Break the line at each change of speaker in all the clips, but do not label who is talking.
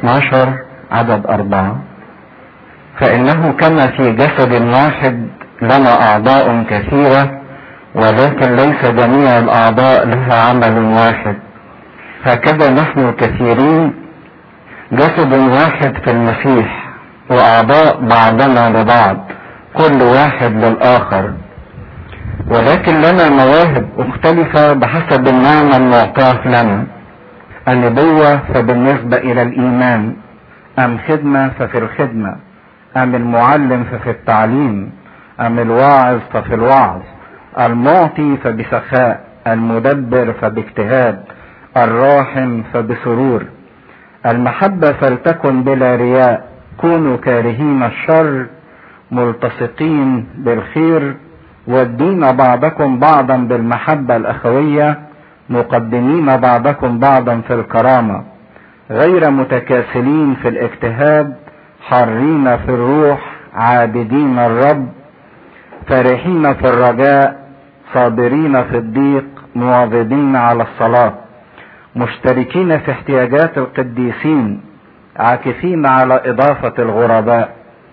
12 عدد أربعة فإنه كما في جسد واحد لنا أعضاء كثيرة ولكن ليس جميع الأعضاء لها عمل واحد هكذا نحن كثيرين جسد واحد في المسيح وأعضاء بعضنا لبعض كل واحد للآخر ولكن لنا مواهب مختلفة بحسب النعمة المعطاة لنا النبوة فبالنسبة إلى الإيمان أم خدمة ففي الخدمة أم المعلم ففي التعليم أم الواعظ ففي الوعظ المعطي فبسخاء المدبر فباجتهاد الراحم فبسرور المحبة فلتكن بلا رياء كونوا كارهين الشر ملتصقين بالخير والدين بعضكم بعضا بالمحبة الأخوية مقدمين بعضكم بعضا في الكرامة غير متكاسلين في الاجتهاد حارين في الروح عابدين الرب فرحين في الرجاء صابرين في الضيق مواظبين على الصلاة مشتركين في احتياجات القديسين عاكفين على إضافة الغرباء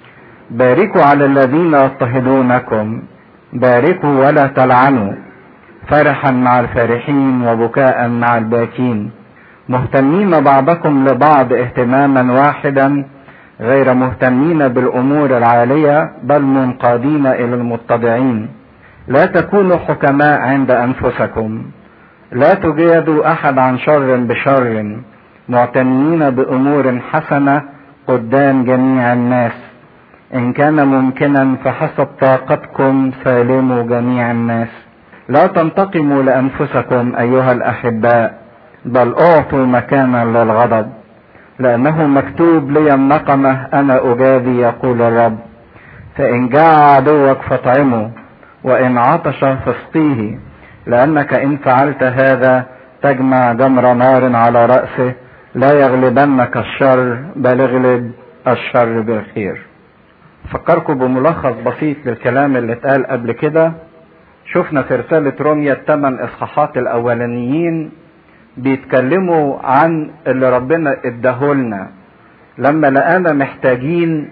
باركوا على الذين يضطهدونكم باركوا ولا تلعنوا فرحا مع الفرحين وبكاء مع الباكين مهتمين بعضكم لبعض اهتماما واحدا غير مهتمين بالامور العاليه بل منقادين الى المتبعين لا تكونوا حكماء عند انفسكم لا تجادوا احد عن شر بشر معتنين بامور حسنه قدام جميع الناس ان كان ممكنا فحسب طاقتكم سالموا جميع الناس لا تنتقموا لانفسكم ايها الاحباء بل اعطوا مكانا للغضب لانه مكتوب لي النقمه انا اجازي يقول الرب فان جاع عدوك فاطعمه وان عطش فاسقيه لانك ان فعلت هذا تجمع جمر نار على راسه لا يغلبنك الشر بل اغلب الشر بالخير فكركم بملخص بسيط للكلام اللي اتقال قبل كده شفنا في رسالة روميا الثمان اصحاحات الاولانيين بيتكلموا عن اللي ربنا اداهولنا لما لقانا محتاجين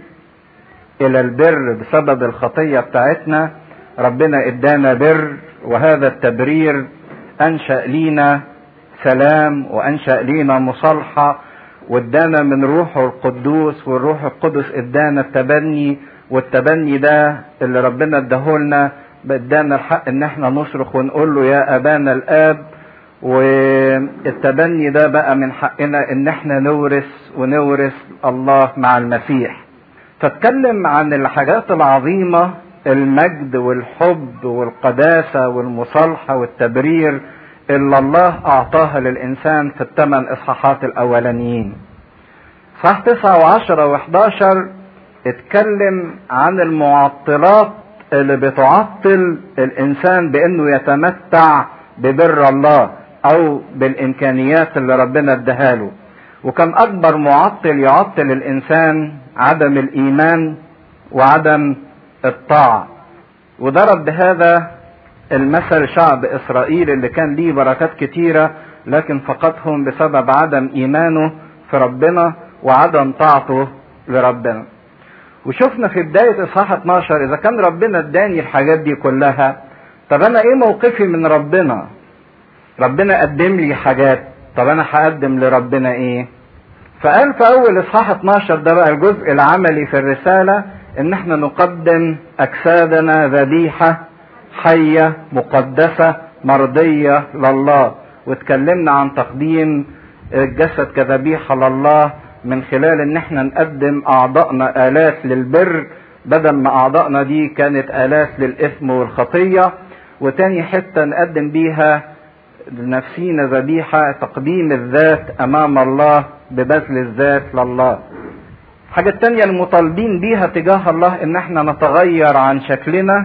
الى البر بسبب الخطية بتاعتنا ربنا ادانا بر وهذا التبرير انشأ لينا سلام وانشأ لينا مصالحة وادانا من روحه القدوس والروح القدس ادانا التبني والتبني ده اللي ربنا اداهولنا ادانا الحق ان احنا نصرخ ونقول له يا ابانا الاب والتبني ده بقى من حقنا ان احنا نورث ونورث الله مع المسيح فاتكلم عن الحاجات العظيمة المجد والحب والقداسة والمصالحة والتبرير اللي الله اعطاها للانسان في الثمان اصحاحات الاولانيين صح تسعة وعشرة وحداشر اتكلم عن المعطلات اللي بتعطل الانسان بانه يتمتع ببر الله او بالامكانيات اللي ربنا اداها له وكان اكبر معطل يعطل الانسان عدم الايمان وعدم الطاعه وضرب بهذا المثل شعب اسرائيل اللي كان ليه بركات كتيره لكن فقدهم بسبب عدم ايمانه في ربنا وعدم طاعته لربنا وشفنا في بداية إصحاح 12 إذا كان ربنا اداني الحاجات دي كلها طب أنا إيه موقفي من ربنا؟ ربنا قدم لي حاجات طب أنا هقدم لربنا إيه؟ فقال في أول إصحاح 12 ده بقى الجزء العملي في الرسالة إن إحنا نقدم أجسادنا ذبيحة حية مقدسة مرضية لله واتكلمنا عن تقديم الجسد كذبيحة لله من خلال ان احنا نقدم اعضائنا الات للبر بدل ما اعضائنا دي كانت الات للاثم والخطية وتاني حتة نقدم بيها لنفسينا ذبيحة تقديم الذات امام الله ببذل الذات لله الحاجة التانية المطالبين بيها تجاه الله ان احنا نتغير عن شكلنا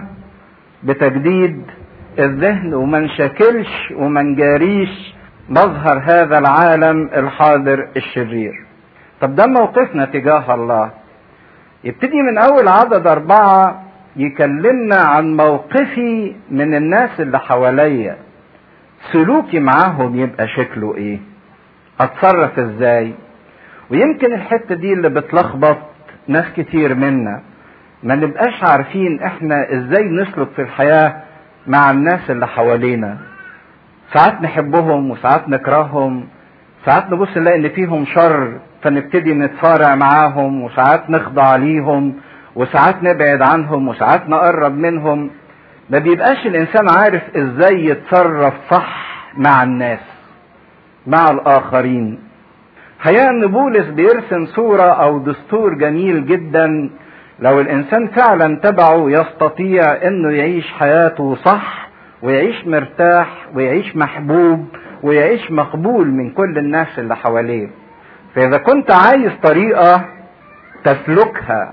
بتجديد الذهن وما نشكلش وما نجاريش مظهر هذا العالم الحاضر الشرير طب ده موقفنا تجاه الله يبتدي من اول عدد اربعة يكلمنا عن موقفي من الناس اللي حواليا سلوكي معاهم يبقى شكله ايه اتصرف ازاي ويمكن الحتة دي اللي بتلخبط ناس كتير منا ما نبقاش عارفين احنا ازاي نسلك في الحياة مع الناس اللي حوالينا ساعات نحبهم وساعات نكرههم ساعات نبص نلاقي ان فيهم شر فنبتدي نتصارع معاهم وساعات نخضع ليهم وساعات نبعد عنهم وساعات نقرب منهم ما بيبقاش الانسان عارف ازاي يتصرف صح مع الناس مع الاخرين حقيقة ان بولس بيرسم صورة او دستور جميل جدا لو الانسان فعلا تبعه يستطيع انه يعيش حياته صح ويعيش مرتاح ويعيش محبوب ويعيش مقبول من كل الناس اللي حواليه فاذا كنت عايز طريقة تسلكها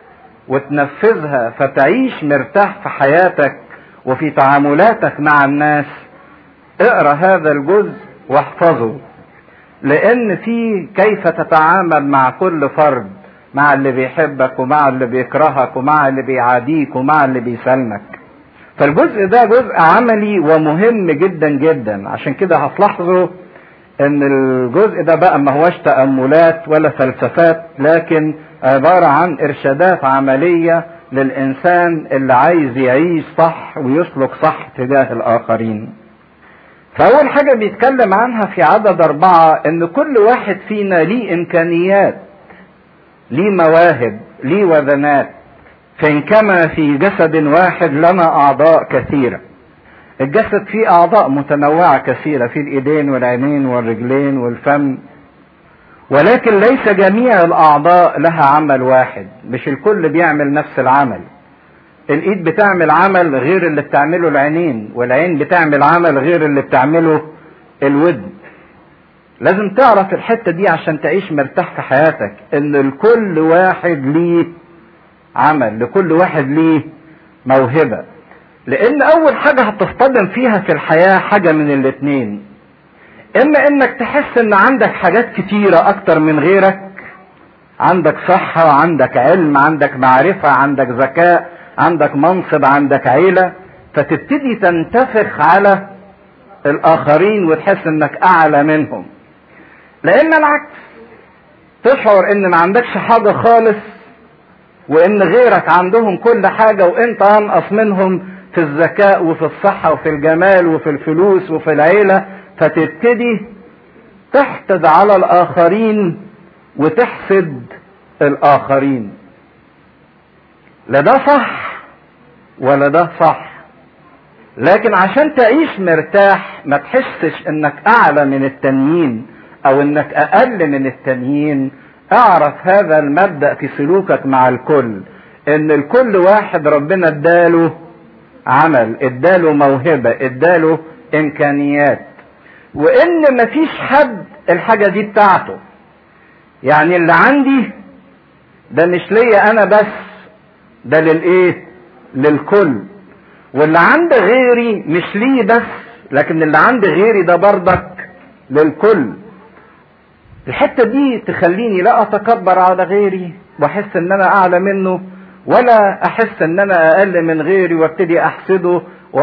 وتنفذها فتعيش مرتاح في حياتك وفي تعاملاتك مع الناس اقرا هذا الجزء واحفظه لان في كيف تتعامل مع كل فرد مع اللي بيحبك ومع اللي بيكرهك ومع اللي بيعاديك ومع اللي بيسلمك فالجزء ده جزء عملي ومهم جدا جدا عشان كده هتلاحظوا ان الجزء ده بقى ما هوش تأملات ولا فلسفات لكن عبارة عن ارشادات عملية للانسان اللي عايز يعيش صح ويسلك صح تجاه الاخرين فاول حاجة بيتكلم عنها في عدد اربعة ان كل واحد فينا ليه امكانيات ليه مواهب ليه وذنات فإن كما في جسد واحد لنا أعضاء كثيرة الجسد فيه أعضاء متنوعة كثيرة في الإيدين والعينين والرجلين والفم ولكن ليس جميع الأعضاء لها عمل واحد مش الكل بيعمل نفس العمل الإيد بتعمل عمل غير اللي بتعمله العينين والعين بتعمل عمل غير اللي بتعمله الودن لازم تعرف الحتة دي عشان تعيش مرتاح في حياتك ان الكل واحد ليه عمل لكل واحد ليه موهبة لان اول حاجة هتصطدم فيها في الحياة حاجة من الاتنين اما انك تحس ان عندك حاجات كتيرة اكتر من غيرك عندك صحة عندك علم عندك معرفة عندك ذكاء عندك منصب عندك عيلة فتبتدي تنتفخ على الاخرين وتحس انك اعلى منهم لان العكس تشعر ان ما عندكش حاجة خالص وان غيرك عندهم كل حاجة وانت انقص منهم في الذكاء وفي الصحة وفي الجمال وفي الفلوس وفي العيلة فتبتدي تحقد على الاخرين وتحسد الاخرين لا ده صح ولا ده صح لكن عشان تعيش مرتاح ما تحسش انك اعلى من التانيين او انك اقل من التانيين اعرف هذا المبدأ في سلوكك مع الكل ان الكل واحد ربنا اداله عمل اداله موهبة اداله امكانيات وان مفيش حد الحاجة دي بتاعته يعني اللي عندي ده مش ليا انا بس ده للايه للكل واللي عند غيري مش ليه بس لكن اللي عند غيري ده برضك للكل الحتة دي تخليني لا اتكبر على غيري واحس ان انا اعلى منه ولا احس ان انا اقل من غيري وابتدي احسده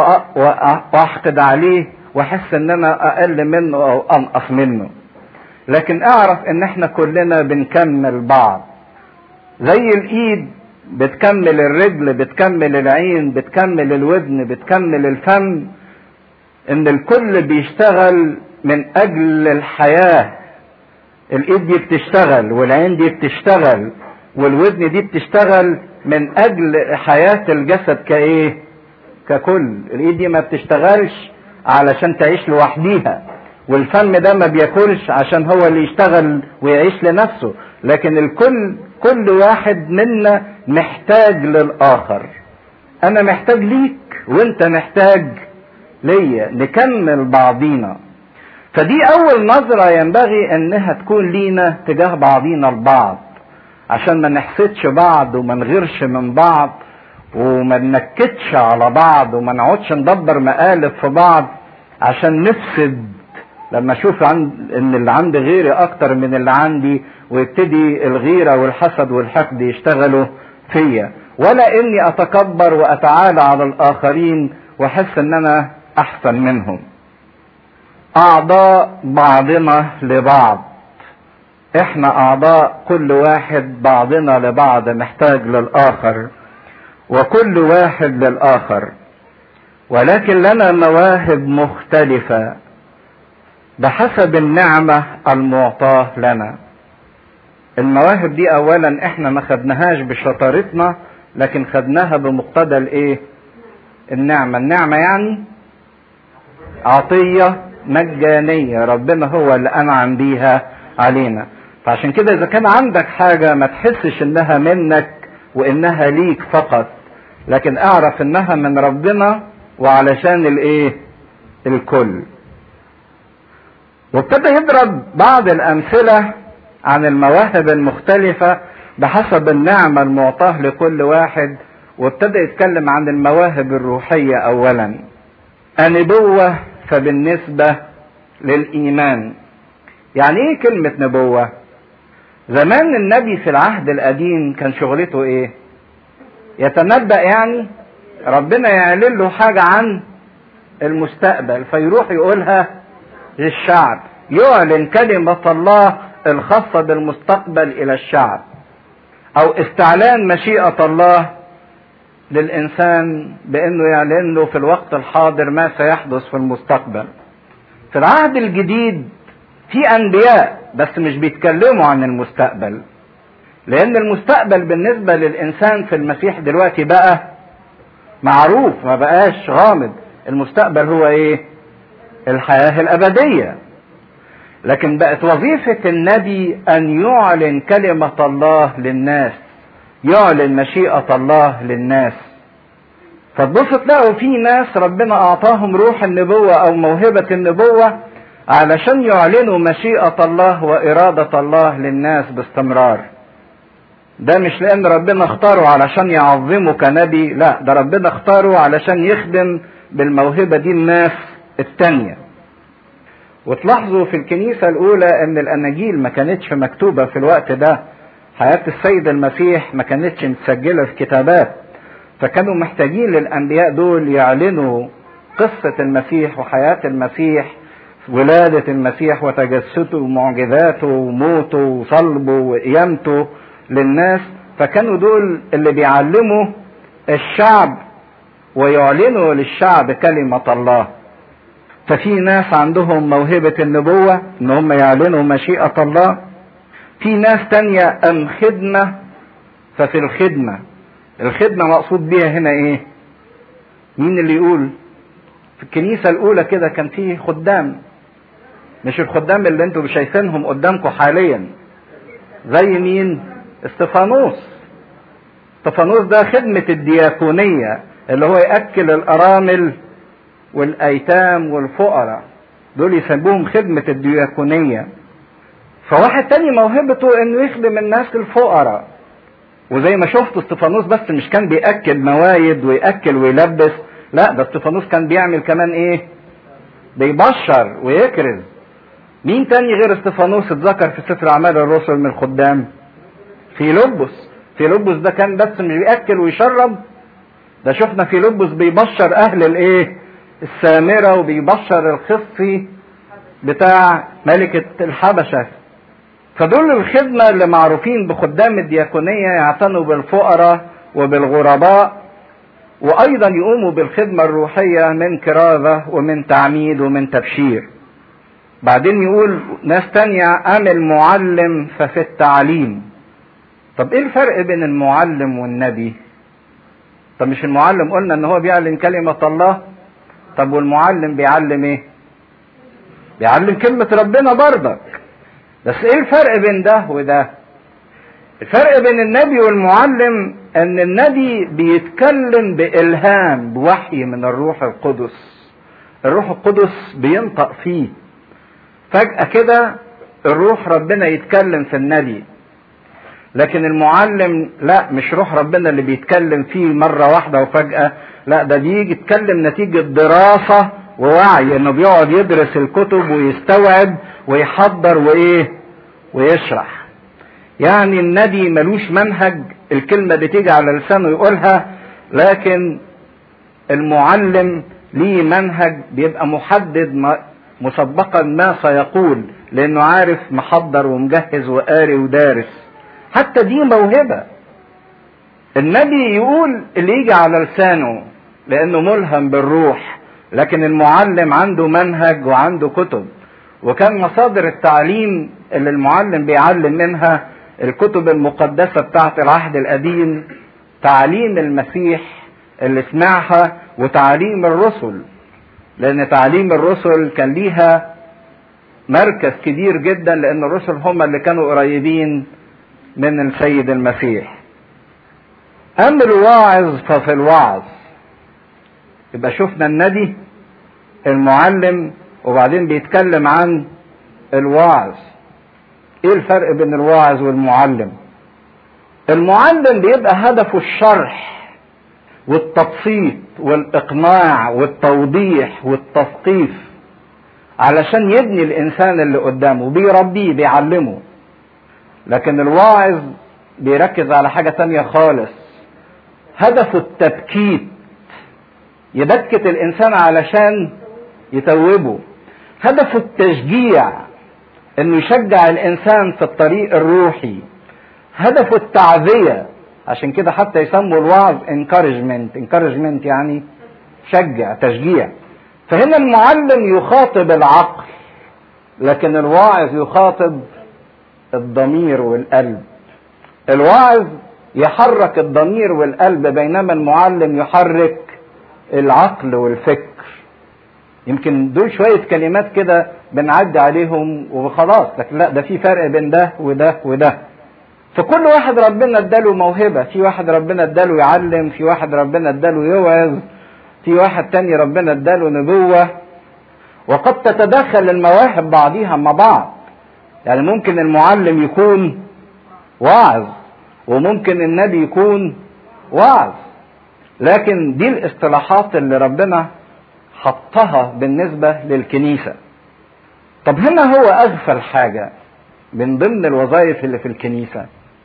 واحقد عليه واحس ان انا اقل منه او انقص منه لكن اعرف ان احنا كلنا بنكمل بعض زي الايد بتكمل الرجل بتكمل العين بتكمل الودن بتكمل الفم ان الكل بيشتغل من اجل الحياه الايد دي بتشتغل والعين دي بتشتغل والودن دي بتشتغل من اجل حياة الجسد كايه ككل الايد دي ما بتشتغلش علشان تعيش لوحديها والفم ده ما بياكلش عشان هو اللي يشتغل ويعيش لنفسه لكن الكل كل واحد منا محتاج للاخر انا محتاج ليك وانت محتاج ليا نكمل بعضينا فدي اول نظرة ينبغي انها تكون لينا تجاه بعضينا البعض عشان ما نحسدش بعض وما نغيرش من بعض وما ننكدش على بعض وما نقعدش ندبر مقالب في بعض عشان نفسد لما اشوف عند ان اللي عند غيري اكتر من اللي عندي ويبتدي الغيرة والحسد والحقد يشتغلوا فيا ولا اني اتكبر واتعالى على الاخرين واحس ان انا احسن منهم اعضاء بعضنا لبعض احنا اعضاء كل واحد بعضنا لبعض محتاج للاخر وكل واحد للاخر ولكن لنا مواهب مختلفه بحسب النعمه المعطاه لنا المواهب دي اولا احنا ما خدناهاش بشطارتنا لكن خدناها بمقتضى الايه النعمه النعمه يعني عطيه مجانيه ربنا هو اللي انعم بيها علينا فعشان كده اذا كان عندك حاجه ما تحسش انها منك وانها ليك فقط لكن اعرف انها من ربنا وعلشان الايه الكل وابتدى يضرب بعض الامثله عن المواهب المختلفه بحسب النعمه المعطاه لكل واحد وابتدى يتكلم عن المواهب الروحيه اولا النبوه فبالنسبه للايمان يعني ايه كلمه نبوه زمان النبي في العهد القديم كان شغلته ايه يتنبأ يعني ربنا يعلن له حاجة عن المستقبل فيروح يقولها للشعب يعلن كلمة الله الخاصة بالمستقبل إلى الشعب أو استعلان مشيئة الله للإنسان بأنه يعلن له في الوقت الحاضر ما سيحدث في المستقبل في العهد الجديد في أنبياء بس مش بيتكلموا عن المستقبل لأن المستقبل بالنسبة للإنسان في المسيح دلوقتي بقى معروف ما بقاش غامض المستقبل هو إيه؟ الحياة الأبدية لكن بقت وظيفة النبي أن يعلن كلمة الله للناس يعلن مشيئة الله للناس فتبص تلاقوا في ناس ربنا أعطاهم روح النبوة أو موهبة النبوة علشان يعلنوا مشيئة الله وإرادة الله للناس باستمرار ده مش لأن ربنا اختاره علشان يعظمه كنبي لا ده ربنا اختاره علشان يخدم بالموهبة دي الناس التانية وتلاحظوا في الكنيسة الأولى أن الأناجيل ما كانتش مكتوبة في الوقت ده حياة السيد المسيح ما كانتش متسجلة في كتابات فكانوا محتاجين للأنبياء دول يعلنوا قصة المسيح وحياة المسيح ولادة المسيح وتجسده ومعجزاته وموته وصلبه وقيامته للناس فكانوا دول اللي بيعلموا الشعب ويعلنوا للشعب كلمة الله ففي ناس عندهم موهبة النبوة ان هم يعلنوا مشيئة الله في ناس تانية ام خدمة ففي الخدمة الخدمة مقصود بيها هنا ايه مين اللي يقول في الكنيسة الاولى كده كان في خدام مش الخدام اللي انتوا شايفينهم قدامكم حاليا زي مين استفانوس استفانوس ده خدمة الدياكونية اللي هو يأكل الأرامل والأيتام والفقراء دول يسموهم خدمة الدياكونية فواحد تاني موهبته انه يخدم الناس الفقراء وزي ما شفت استفانوس بس مش كان بيأكل موايد ويأكل ويلبس لا ده استفانوس كان بيعمل كمان ايه بيبشر ويكرز مين تاني غير استفانوس اتذكر في سفر اعمال الرسل من الخدام فيلبس فيلبس ده كان بس مش بياكل ويشرب ده شفنا فيلبس بيبشر اهل الايه السامره وبيبشر الخصي بتاع ملكه الحبشه فدول الخدمه اللي معروفين بخدام الدياكونيه يعتنوا بالفقراء وبالغرباء وايضا يقوموا بالخدمه الروحيه من كرازه ومن تعميد ومن تبشير بعدين يقول ناس تانية أم المعلم ففي التعليم طب ايه الفرق بين المعلم والنبي طب مش المعلم قلنا ان هو بيعلن كلمة الله طب والمعلم بيعلم ايه بيعلم كلمة ربنا برضك بس ايه الفرق بين ده وده الفرق بين النبي والمعلم ان النبي بيتكلم بإلهام بوحي من الروح القدس الروح القدس بينطق فيه فجأة كده الروح ربنا يتكلم في النبي لكن المعلم لا مش روح ربنا اللي بيتكلم فيه مرة واحدة وفجأة لا ده بيجي يتكلم نتيجة دراسة ووعي انه بيقعد يدرس الكتب ويستوعب ويحضر وايه ويشرح يعني النبي ملوش منهج الكلمة بتيجي على لسانه يقولها لكن المعلم ليه منهج بيبقى محدد مسبقا ما سيقول لانه عارف محضر ومجهز وقاري ودارس حتى دي موهبه النبي يقول اللي يجي على لسانه لانه ملهم بالروح لكن المعلم عنده منهج وعنده كتب وكان مصادر التعليم اللي المعلم بيعلم منها الكتب المقدسة بتاعت العهد القديم تعليم المسيح اللي سمعها وتعليم الرسل لأن تعليم الرسل كان ليها مركز كبير جدا لأن الرسل هم اللي كانوا قريبين من السيد المسيح أما الواعظ ففي الوعظ يبقى شفنا النبي المعلم وبعدين بيتكلم عن الواعظ ايه الفرق بين الواعظ والمعلم المعلم بيبقى هدفه الشرح والتبسيط والاقناع والتوضيح والتثقيف علشان يبني الانسان اللي قدامه بيربيه بيعلمه لكن الواعظ بيركز على حاجة تانية خالص هدفه التبكيت يبكت الانسان علشان يتوبه هدفه التشجيع انه يشجع الانسان في الطريق الروحي هدفه التعزية عشان كده حتى يسموا الوعظ encouragement encouragement يعني شجع تشجيع فهنا المعلم يخاطب العقل لكن الواعظ يخاطب الضمير والقلب الواعظ يحرك الضمير والقلب بينما المعلم يحرك العقل والفكر يمكن دول شوية كلمات كده بنعدي عليهم وخلاص لكن لا ده في فرق بين ده وده وده فكل واحد ربنا اداله موهبة في واحد ربنا اداله يعلم في واحد ربنا اداله يوعظ في واحد تاني ربنا اداله نبوة وقد تتدخل المواهب بعضيها مع بعض يعني ممكن المعلم يكون واعظ وممكن النبي يكون واعظ لكن دي الاصطلاحات اللي ربنا حطها بالنسبة للكنيسة طب هنا هو أغفل حاجة من ضمن الوظائف اللي في الكنيسة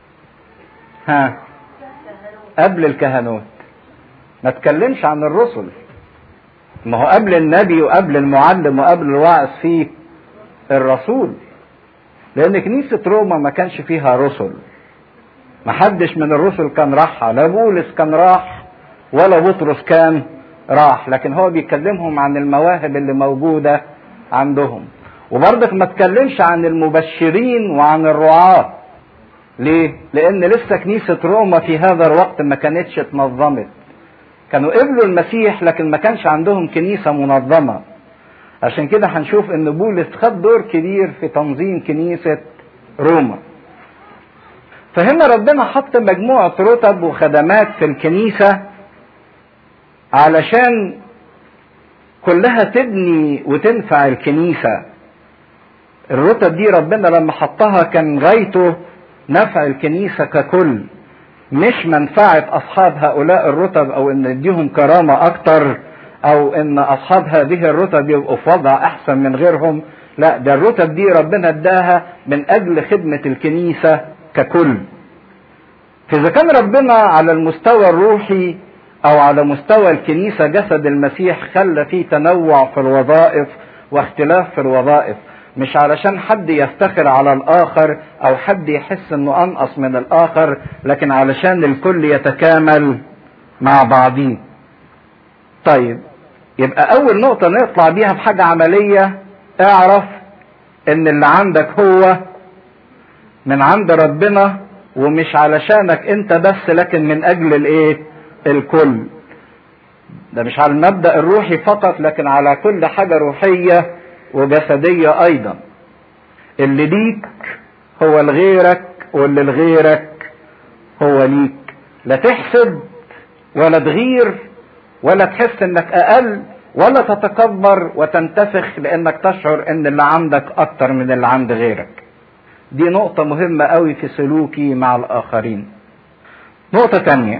ها قبل الكهنوت ما تكلمش عن الرسل ما هو قبل النبي وقبل المعلم وقبل الواعظ فيه الرسول لأن كنيسة روما ما كانش فيها رسل ما حدش من الرسل كان راح لا بولس كان راح ولا بطرس كان راح لكن هو بيكلمهم عن المواهب اللي موجودة عندهم وبرضك ما تكلمش عن المبشرين وعن الرعاة ليه؟ لأن لسه كنيسة روما في هذا الوقت ما كانتش اتنظمت كانوا قبلوا المسيح لكن ما كانش عندهم كنيسة منظمة عشان كده هنشوف ان بولس خد دور كبير في تنظيم كنيسة روما فهنا ربنا حط مجموعة رتب وخدمات في الكنيسة علشان كلها تبني وتنفع الكنيسة الرتب دي ربنا لما حطها كان غايته نفع الكنيسة ككل مش منفعة أصحاب هؤلاء الرتب أو إن نديهم كرامة أكتر أو إن أصحاب هذه الرتب يبقوا في وضع أحسن من غيرهم لا ده الرتب دي ربنا اداها من أجل خدمة الكنيسة ككل فإذا كان ربنا على المستوى الروحي او على مستوى الكنيسه جسد المسيح خلى فيه تنوع في الوظائف واختلاف في الوظائف مش علشان حد يفتخر على الاخر او حد يحس انه انقص من الاخر لكن علشان الكل يتكامل مع بعضيه طيب يبقى اول نقطة نطلع بيها بحاجة عملية اعرف ان اللي عندك هو من عند ربنا ومش علشانك انت بس لكن من اجل الايه الكل ده مش على المبدا الروحي فقط لكن على كل حاجه روحيه وجسديه ايضا اللي ليك هو لغيرك واللي لغيرك هو ليك لا تحسد ولا تغير ولا تحس انك اقل ولا تتكبر وتنتفخ لانك تشعر ان اللي عندك اكتر من اللي عند غيرك دي نقطة مهمة قوي في سلوكي مع الآخرين. نقطة تانية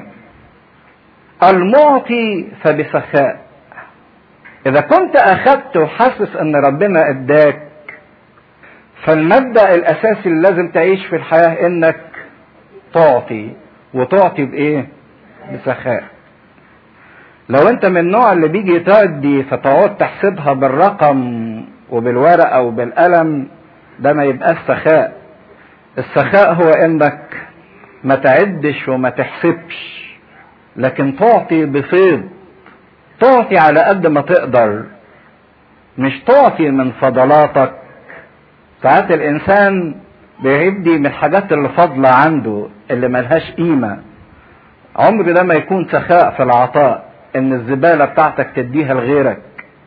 المعطي فبسخاء. إذا كنت أخذت وحاسس إن ربنا إداك فالمبدأ الأساسي اللي لازم تعيش في الحياة إنك تعطي وتعطي بإيه؟ بسخاء. لو أنت من النوع اللي بيجي تدي فتقعد تحسبها بالرقم وبالورقة وبالقلم ده ما يبقاش سخاء السخاء هو انك ما تعدش وما تحسبش لكن تعطي بفيض تعطي على قد ما تقدر مش تعطي من فضلاتك ساعات الانسان بيدي من الحاجات اللي فاضلة عنده اللي ملهاش قيمة عمر ده ما يكون سخاء في العطاء ان الزبالة بتاعتك تديها لغيرك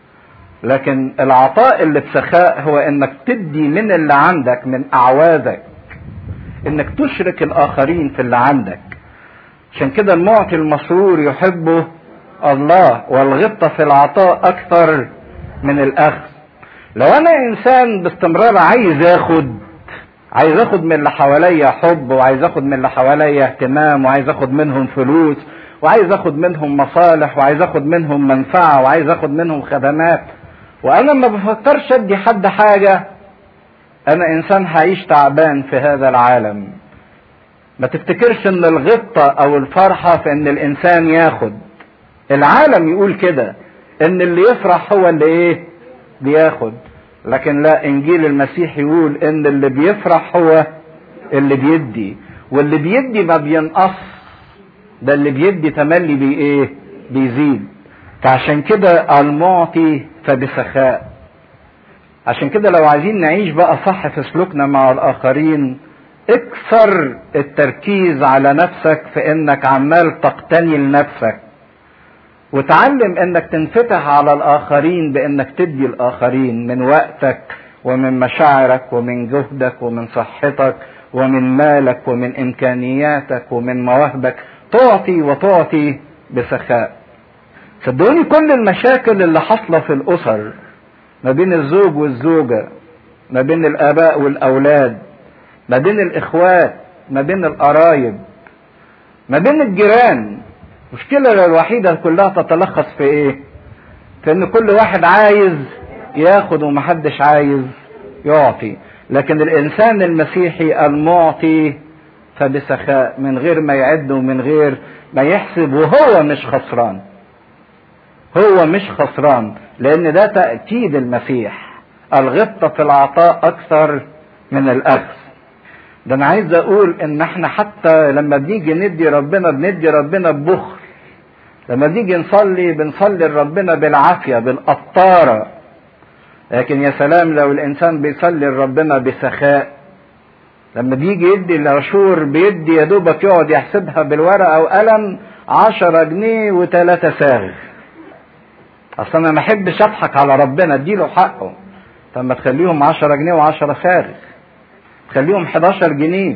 لكن العطاء اللي بسخاء هو انك تدي من اللي عندك من اعوازك انك تشرك الاخرين في اللي عندك عشان كده المعطي المسرور يحبه الله والغبطة في العطاء اكثر من الاخذ لو انا انسان باستمرار عايز اخد عايز اخد من اللي حواليا حب وعايز اخد من اللي حواليا اهتمام وعايز اخد منهم فلوس وعايز اخد منهم مصالح وعايز اخد منهم منفعة وعايز اخد منهم خدمات وانا ما بفكرش ادي حد حاجة انا انسان هعيش تعبان في هذا العالم ما تفتكرش ان الغبطة او الفرحة في ان الانسان ياخد العالم يقول كده ان اللي يفرح هو اللي ايه بياخد لكن لا انجيل المسيح يقول ان اللي بيفرح هو اللي بيدي واللي بيدي ما بينقص ده اللي بيدي تملي بي ايه بيزيد فعشان كده المعطي فبسخاء عشان كده لو عايزين نعيش بقى صح في سلوكنا مع الاخرين اكثر التركيز على نفسك في انك عمال تقتني لنفسك وتعلم انك تنفتح على الاخرين بانك تدي الاخرين من وقتك ومن مشاعرك ومن جهدك ومن صحتك ومن مالك ومن امكانياتك ومن مواهبك تعطي وتعطي بسخاء صدقوني كل المشاكل اللي حاصله في الاسر ما بين الزوج والزوجه ما بين الاباء والاولاد ما بين الاخوات ما بين القرايب ما بين الجيران المشكلة الوحيدة كلها تتلخص في ايه؟ في ان كل واحد عايز ياخد ومحدش عايز يعطي لكن الانسان المسيحي المعطي فبسخاء من غير ما يعد ومن غير ما يحسب وهو مش خسران هو مش خسران لان ده تأكيد المسيح الغبطة في العطاء اكثر من الاخذ ده انا عايز اقول ان احنا حتى لما بنيجي ندي ربنا بندي ربنا ببخل لما بنيجي نصلي بنصلي لربنا بالعافيه بالقطاره لكن يا سلام لو الانسان بيصلي لربنا بسخاء لما بيجي يدي العشور بيدي يا دوبك يقعد يحسبها بالورقه وقلم عشرة جنيه وتلاتة ساغ اصل انا ما احبش اضحك على ربنا اديله حقه طب ما تخليهم عشرة جنيه وعشرة ساغ خليهم 11 جنيه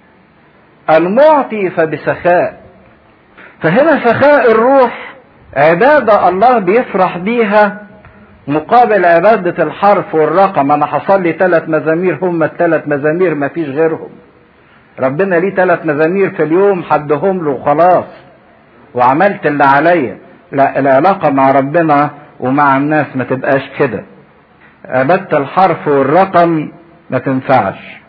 المعطي فبسخاء فهنا سخاء الروح عبادة الله بيفرح بيها مقابل عبادة الحرف والرقم أنا حصل لي ثلاث مزامير هم الثلاث مزامير ما فيش غيرهم ربنا ليه ثلاث مزامير في اليوم حدهم له وخلاص وعملت اللي عليا لا العلاقة مع ربنا ومع الناس ما تبقاش كده عبادة الحرف والرقم ما تنفعش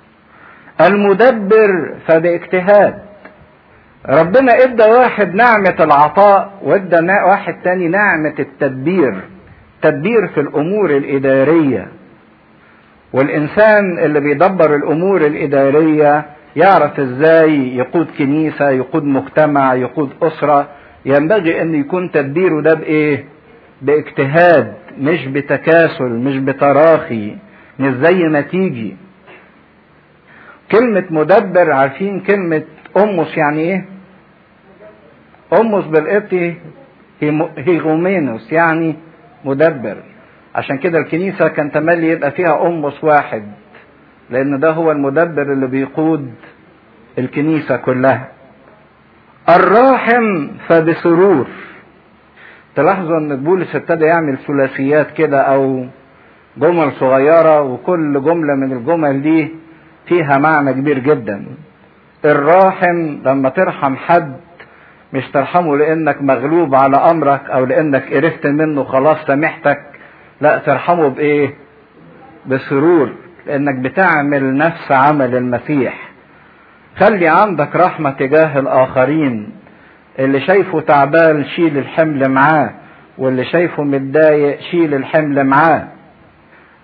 المدبر فباجتهاد ربنا ادى واحد نعمة العطاء وادى واحد تاني نعمة التدبير تدبير في الامور الادارية والانسان اللي بيدبر الامور الادارية يعرف ازاي يقود كنيسة يقود مجتمع يقود اسرة ينبغي ان يكون تدبيره ده بايه باجتهاد مش بتكاسل مش بتراخي مش زي ما تيجي كلمة مدبر عارفين كلمة أمس يعني إيه؟ أمس بالقبطي هيغومينوس يعني مدبر عشان كده الكنيسة كان تملي يبقى فيها أمس واحد لأن ده هو المدبر اللي بيقود الكنيسة كلها الراحم فبسرور تلاحظوا ان بولس ابتدى يعمل ثلاثيات كده او جمل صغيرة وكل جملة من الجمل دي فيها معنى كبير جدا الراحم لما ترحم حد مش ترحمه لانك مغلوب على امرك او لانك قرفت منه خلاص سامحتك لا ترحمه بايه بسرور لانك بتعمل نفس عمل المسيح خلي عندك رحمة تجاه الاخرين اللي شايفه تعبان شيل الحمل معاه واللي شايفه متضايق شيل الحمل معاه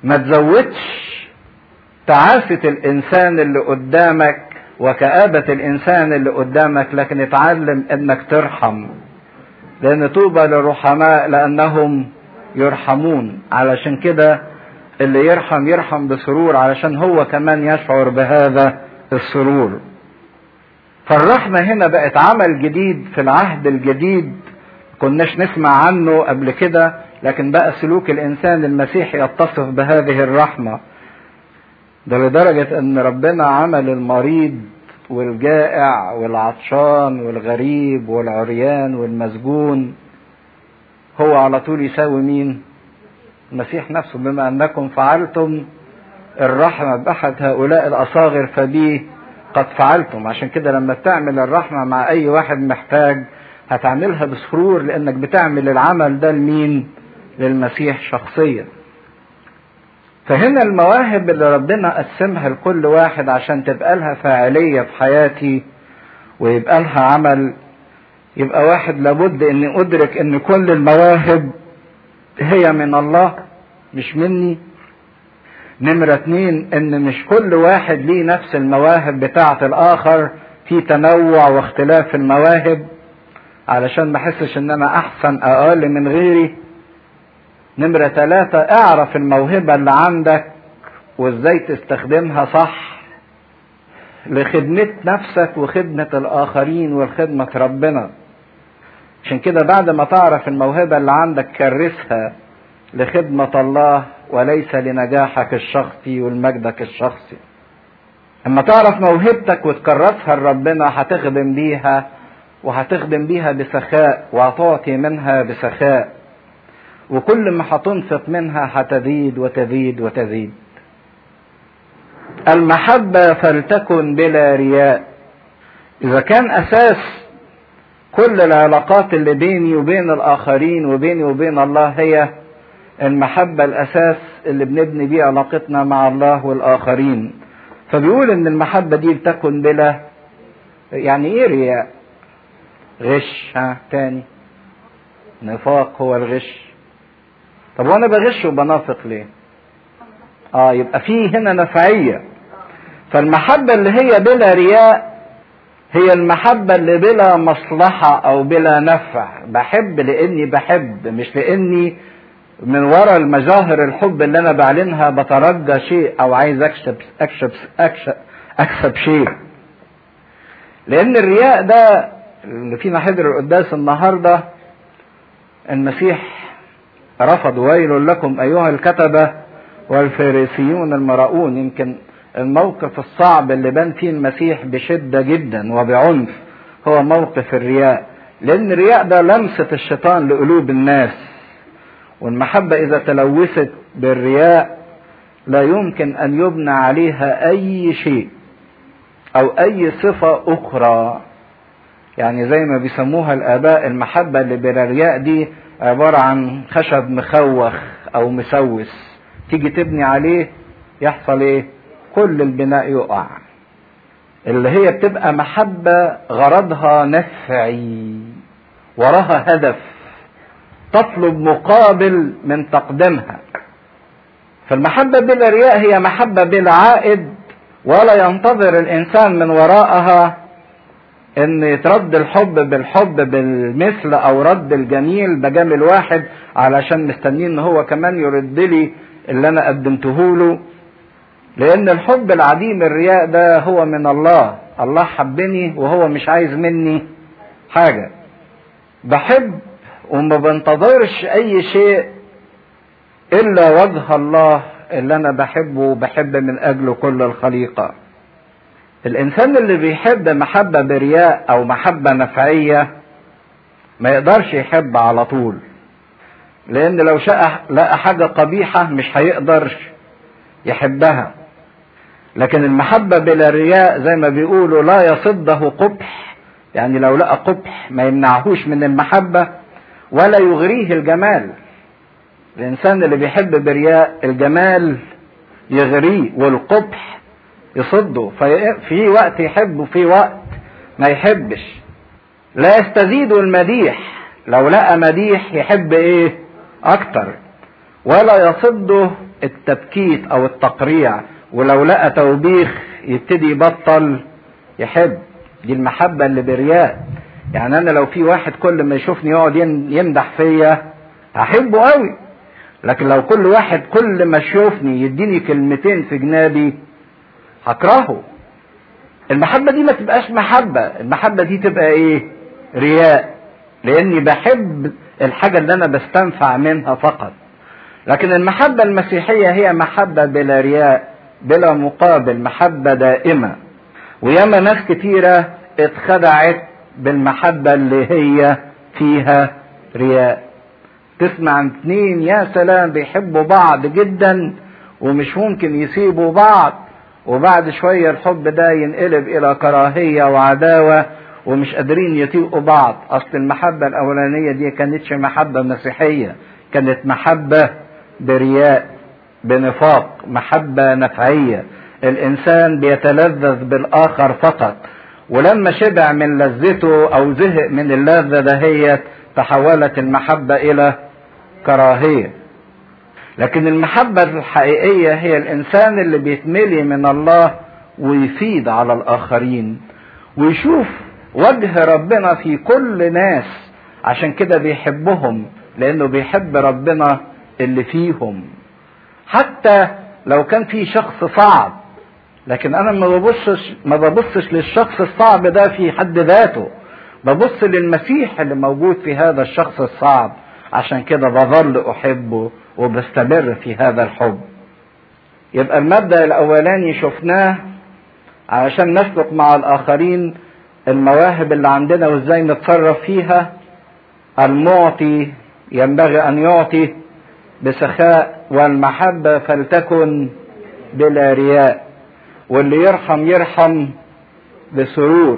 ما تزودش تعاسة الانسان اللي قدامك وكآبة الانسان اللي قدامك لكن اتعلم انك ترحم لان طوبى للرحماء لانهم يرحمون علشان كده اللي يرحم يرحم بسرور علشان هو كمان يشعر بهذا السرور فالرحمة هنا بقت عمل جديد في العهد الجديد كناش نسمع عنه قبل كده لكن بقى سلوك الانسان المسيحي يتصف بهذه الرحمة ده لدرجة ان ربنا عمل المريض والجائع والعطشان والغريب والعريان والمسجون هو على طول يساوي مين المسيح نفسه بما انكم فعلتم الرحمة بأحد هؤلاء الأصاغر فبيه قد فعلتم عشان كده لما بتعمل الرحمة مع أي واحد محتاج هتعملها بسرور لأنك بتعمل العمل ده لمين؟ للمسيح شخصيا. فهنا المواهب اللي ربنا قسمها لكل واحد عشان تبقى لها فاعلية في حياتي ويبقى لها عمل يبقى واحد لابد اني ادرك ان كل المواهب هي من الله مش مني نمرة اتنين ان مش كل واحد ليه نفس المواهب بتاعة الاخر في تنوع واختلاف في المواهب علشان ما احسش ان انا احسن اقل من غيري نمرة ثلاثة اعرف الموهبة اللي عندك وازاي تستخدمها صح لخدمة نفسك وخدمة الاخرين والخدمة ربنا عشان كده بعد ما تعرف الموهبة اللي عندك كرسها لخدمة الله وليس لنجاحك الشخصي ولمجدك الشخصي اما تعرف موهبتك وتكرسها لربنا هتخدم بيها وهتخدم بيها بسخاء وهتعطي منها بسخاء وكل ما هتنفق منها هتزيد وتزيد وتزيد المحبة فلتكن بلا رياء إذا كان أساس كل العلاقات اللي بيني وبين الآخرين وبيني وبين الله هي المحبة الأساس اللي بنبني بيه علاقتنا مع الله والآخرين فبيقول إن المحبة دي بتكن بلا يعني إيه رياء؟ غش ها تاني نفاق هو الغش طب وانا بغش وبنافق ليه اه يبقى في هنا نفعية فالمحبة اللي هي بلا رياء هي المحبة اللي بلا مصلحة او بلا نفع بحب لاني بحب مش لاني من وراء المظاهر الحب اللي انا بعلنها بترجى شيء او عايز اكسب اكسب اكسب, أكسب شيء لان الرياء ده اللي فينا حضر القداس النهارده المسيح رفض ويل لكم ايها الكتبه والفارسيون المراؤون يمكن الموقف الصعب اللي بان فيه المسيح بشده جدا وبعنف هو موقف الرياء لان الرياء ده لمسه الشيطان لقلوب الناس والمحبه اذا تلوثت بالرياء لا يمكن ان يبنى عليها اي شيء او اي صفه اخرى يعني زي ما بيسموها الاباء المحبه اللي بلا رياء دي عباره عن خشب مخوخ او مسوس تيجي تبني عليه يحصل ايه كل البناء يقع اللي هي بتبقى محبه غرضها نفعي وراها هدف تطلب مقابل من تقديمها فالمحبه بلا رياء هي محبه بلا عائد ولا ينتظر الانسان من وراءها ان يترد الحب بالحب بالمثل او رد الجميل بجمل واحد علشان مستنيين ان هو كمان يرد لي اللي انا قدمته له لان الحب العديم الرياء ده هو من الله الله حبني وهو مش عايز مني حاجة بحب وما بنتظرش اي شيء الا وجه الله اللي انا بحبه وبحب من اجله كل الخليقه الانسان اللي بيحب محبه برياء او محبه نفعيه ما يقدرش يحب على طول لان لو شاء لقى حاجه قبيحه مش هيقدر يحبها لكن المحبه بلا رياء زي ما بيقولوا لا يصده قبح يعني لو لقى قبح ما يمنعهوش من المحبه ولا يغريه الجمال الانسان اللي بيحب برياء الجمال يغريه والقبح يصده في وقت يحب وفي وقت ما يحبش لا يستزيد المديح لو لقى مديح يحب ايه اكتر ولا يصده التبكيت او التقريع ولو لقى توبيخ يبتدي يبطل يحب دي المحبة اللي برياء يعني انا لو في واحد كل ما يشوفني يقعد يمدح فيا هحبه قوي لكن لو كل واحد كل ما يشوفني يديني كلمتين في جنابي هكرهه المحبة دي ما تبقاش محبة المحبة دي تبقى ايه رياء لاني بحب الحاجة اللي انا بستنفع منها فقط لكن المحبة المسيحية هي محبة بلا رياء بلا مقابل محبة دائمة وياما ناس كتيرة اتخدعت بالمحبة اللي هي فيها رياء تسمع عن اتنين يا سلام بيحبوا بعض جدا ومش ممكن يسيبوا بعض وبعد شوية الحب ده ينقلب إلى كراهية وعداوة ومش قادرين يطيقوا بعض أصل المحبة الأولانية دي كانتش محبة مسيحية كانت محبة برياء بنفاق محبة نفعية الإنسان بيتلذذ بالآخر فقط ولما شبع من لذته أو زهق من اللذة دهيت تحولت المحبة إلى كراهية لكن المحبة الحقيقية هي الإنسان اللي بيتملي من الله ويفيد على الآخرين ويشوف وجه ربنا في كل ناس عشان كده بيحبهم لأنه بيحب ربنا اللي فيهم حتى لو كان في شخص صعب لكن أنا ما ببصش ما ببصش للشخص الصعب ده في حد ذاته ببص للمسيح اللي موجود في هذا الشخص الصعب عشان كده بظل أحبه وبستمر في هذا الحب يبقى المبدأ الأولاني شفناه علشان نسلك مع الآخرين المواهب اللي عندنا وازاي نتصرف فيها المعطي ينبغي أن يعطي بسخاء والمحبة فلتكن بلا رياء واللي يرحم يرحم بسرور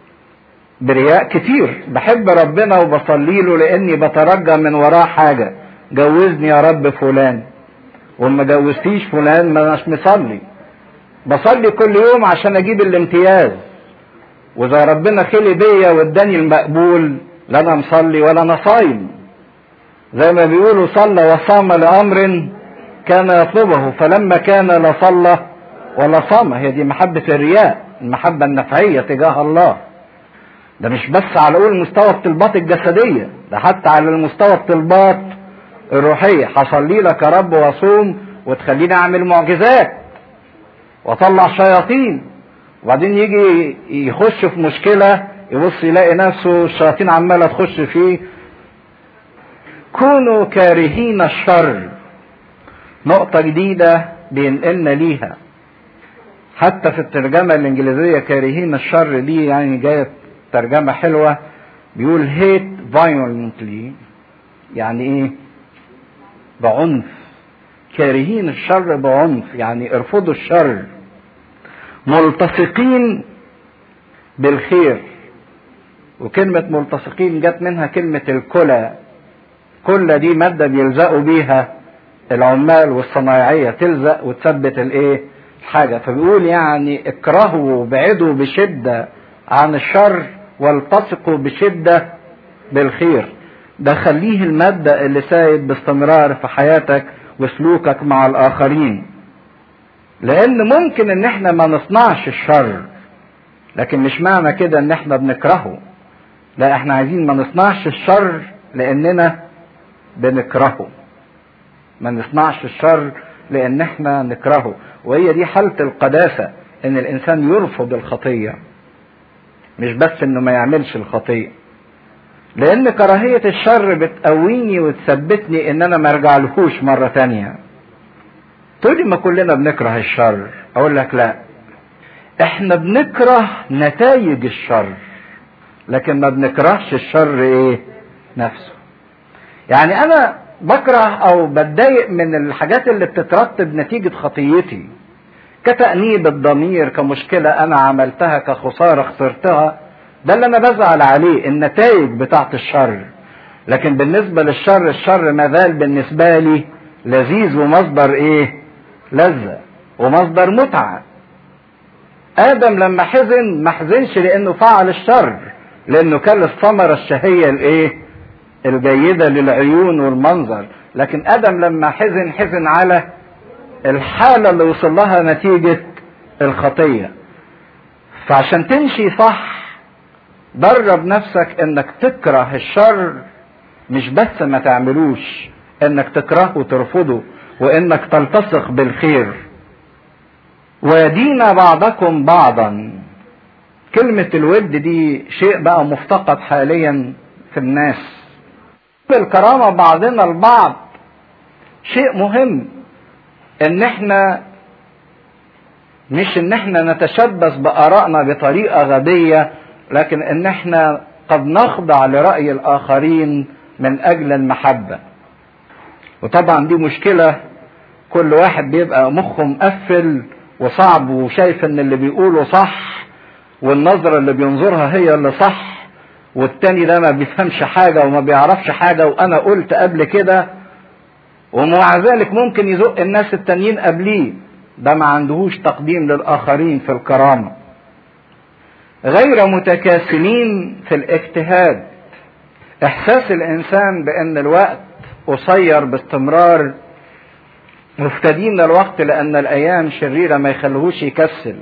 برياء كتير بحب ربنا وبصلي له لاني بترجى من وراه حاجه جوزني يا رب فلان وما جوزتيش فلان ما اناش مصلي بصلي كل يوم عشان اجيب الامتياز واذا ربنا خلي بيا واداني المقبول لا انا مصلي ولا انا صايم زي ما بيقولوا صلى وصام لامر كان يطلبه فلما كان لا صلى ولا صام هي دي محبه الرياء المحبه النفعيه تجاه الله ده مش بس على اول مستوى الطلبات الجسديه ده حتى على المستوى الطلبات الروحيه هصلي لك يا رب واصوم وتخليني اعمل معجزات واطلع شياطين وبعدين يجي يخش في مشكله يبص يلاقي نفسه الشياطين عماله تخش فيه كونوا كارهين الشر نقطة جديدة بينقلنا ليها حتى في الترجمة الإنجليزية كارهين الشر دي يعني جاية ترجمة حلوة بيقول hate violently يعني ايه بعنف كارهين الشر بعنف يعني ارفضوا الشر ملتصقين بالخير وكلمة ملتصقين جت منها كلمة الكلى كلى دي مادة بيلزقوا بيها العمال والصنايعية تلزق وتثبت الايه الحاجة فبيقول يعني اكرهوا وابعدوا بشدة عن الشر والتصقوا بشدة بالخير ده خليه المبدأ اللي سايد باستمرار في حياتك وسلوكك مع الآخرين لأن ممكن إن إحنا ما نصنعش الشر لكن مش معنى كده إن إحنا بنكرهه لا إحنا عايزين ما نصنعش الشر لأننا بنكرهه ما نصنعش الشر لأن إحنا نكرهه وهي دي حالة القداسة إن الإنسان يرفض الخطية مش بس إنه ما يعملش الخطية لان كراهية الشر بتقويني وتثبتني ان انا ما ارجعلهوش مرة تانية تقولي ما كلنا بنكره الشر اقول لك لا احنا بنكره نتائج الشر لكن ما بنكرهش الشر ايه نفسه يعني انا بكره او بتضايق من الحاجات اللي بتترتب نتيجة خطيتي كتأنيب الضمير كمشكلة انا عملتها كخسارة خسرتها ده اللي انا بزعل عليه النتائج بتاعت الشر لكن بالنسبة للشر الشر ما زال بالنسبة لي لذيذ ومصدر ايه لذة ومصدر متعة ادم لما حزن ما حزنش لانه فعل الشر لانه كان الثمرة الشهية الايه الجيدة للعيون والمنظر لكن ادم لما حزن حزن على الحالة اللي وصل لها نتيجة الخطية فعشان تمشي صح درب نفسك انك تكره الشر مش بس ما تعملوش انك تكرهه وترفضه وانك تلتصق بالخير ودين بعضكم بعضا كلمة الود دي شيء بقى مفتقد حاليا في الناس الكرامة بعضنا البعض شيء مهم ان احنا مش ان احنا نتشبث بارائنا بطريقة غبية لكن ان احنا قد نخضع لرأي الاخرين من اجل المحبة وطبعا دي مشكلة كل واحد بيبقى مخه مقفل وصعب وشايف ان اللي بيقوله صح والنظرة اللي بينظرها هي اللي صح والتاني ده ما بيفهمش حاجة وما بيعرفش حاجة وانا قلت قبل كده ومع ذلك ممكن يزق الناس التانيين قبليه ده ما عندهوش تقديم للآخرين في الكرامة غير متكاسلين في الاجتهاد احساس الانسان بان الوقت قصير باستمرار مفتدين الوقت لان الايام شريره ما يخليهوش يكسل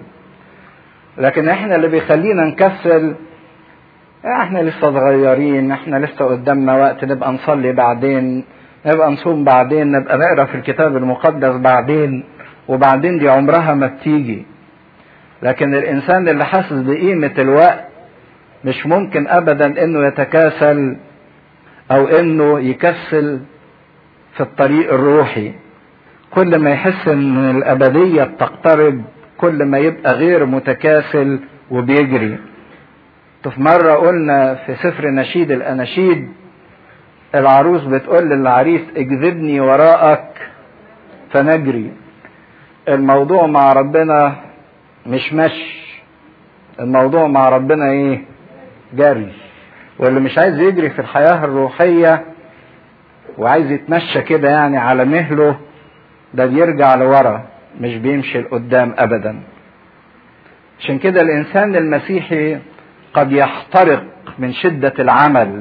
لكن احنا اللي بيخلينا نكسل احنا لسه صغيرين احنا لسه قدامنا وقت نبقى نصلي بعدين نبقى نصوم بعدين نبقى نقرا في الكتاب المقدس بعدين وبعدين دي عمرها ما بتيجي لكن الانسان اللي حاسس بقيمه الوقت مش ممكن ابدا انه يتكاسل او انه يكسل في الطريق الروحي كل ما يحس ان الابديه بتقترب كل ما يبقى غير متكاسل وبيجري في مرة قلنا في سفر نشيد الأناشيد العروس بتقول للعريس اجذبني وراءك فنجري الموضوع مع ربنا مش مشي الموضوع مع ربنا ايه جري واللي مش عايز يجري في الحياة الروحية وعايز يتمشى كده يعني على مهله ده بيرجع لورا مش بيمشي لقدام ابدا عشان كده الانسان المسيحي قد يحترق من شدة العمل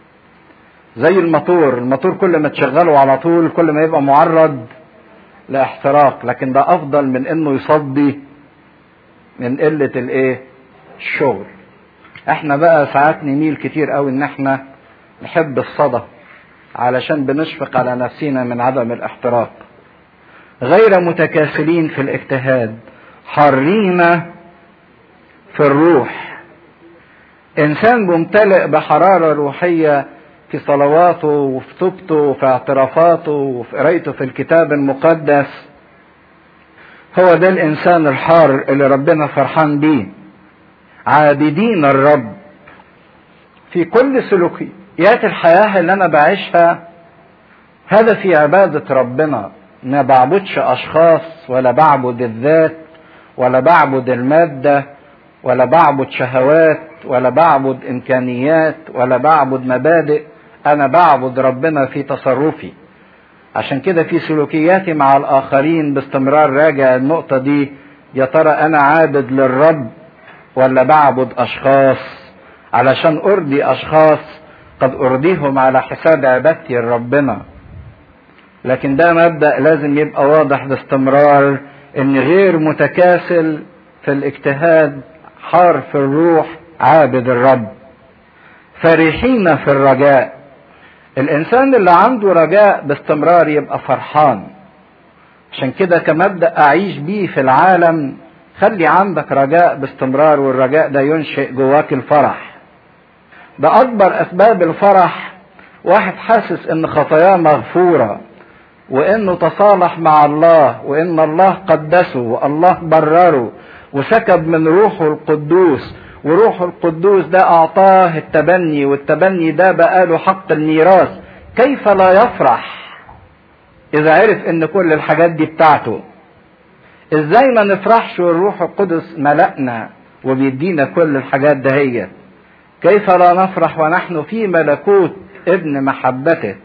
زي الموتور الموتور كل ما تشغله على طول كل ما يبقى معرض لاحتراق لكن ده افضل من انه يصدي من قلة الايه الشغل احنا بقى ساعات نميل كتير قوي ان احنا نحب الصدى علشان بنشفق على نفسنا من عدم الاحتراق غير متكاسلين في الاجتهاد حارين في الروح انسان ممتلئ بحراره روحيه في صلواته وفي توبته وفي اعترافاته وفي قرايته في الكتاب المقدس هو ده الانسان الحار اللي ربنا فرحان بيه عابدين الرب في كل سلوكيات الحياه اللي انا بعيشها هدفي عباده ربنا ما بعبدش اشخاص ولا بعبد الذات ولا بعبد الماده ولا بعبد شهوات ولا بعبد امكانيات ولا بعبد مبادئ انا بعبد ربنا في تصرفي عشان كده في سلوكياتي مع الاخرين باستمرار راجع النقطة دي يا ترى انا عابد للرب ولا بعبد اشخاص علشان ارضي اشخاص قد ارضيهم على حساب عبادتي لربنا لكن ده مبدأ لازم يبقى واضح باستمرار ان غير متكاسل في الاجتهاد حار في الروح عابد الرب فرحين في الرجاء الانسان اللي عنده رجاء باستمرار يبقى فرحان عشان كده كمبدا اعيش بيه في العالم خلي عندك رجاء باستمرار والرجاء ده ينشئ جواك الفرح ده اكبر اسباب الفرح واحد حاسس ان خطاياه مغفوره وانه تصالح مع الله وان الله قدسه والله برره وسكب من روحه القدوس وروح القدوس ده اعطاه التبني والتبني ده بقى له حق الميراث كيف لا يفرح اذا عرف ان كل الحاجات دي بتاعته ازاي ما نفرحش والروح القدس ملأنا وبيدينا كل الحاجات دهيت كيف لا نفرح ونحن في ملكوت ابن محبته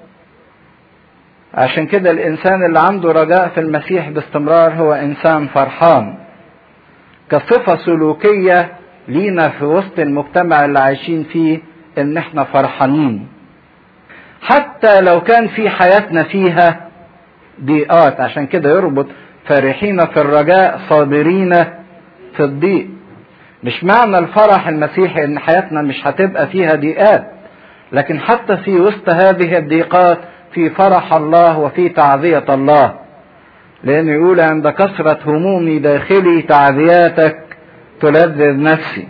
عشان كده الانسان اللي عنده رجاء في المسيح باستمرار هو انسان فرحان كصفة سلوكية لينا في وسط المجتمع اللي عايشين فيه ان احنا فرحانين حتى لو كان في حياتنا فيها ضيقات عشان كده يربط فرحين في الرجاء صابرين في الضيق مش معنى الفرح المسيحي ان حياتنا مش هتبقى فيها ضيقات لكن حتى في وسط هذه الضيقات في فرح الله وفي تعزية الله لأنه يقول عند كثرة همومي داخلي تعزياتك تلذذ نفسي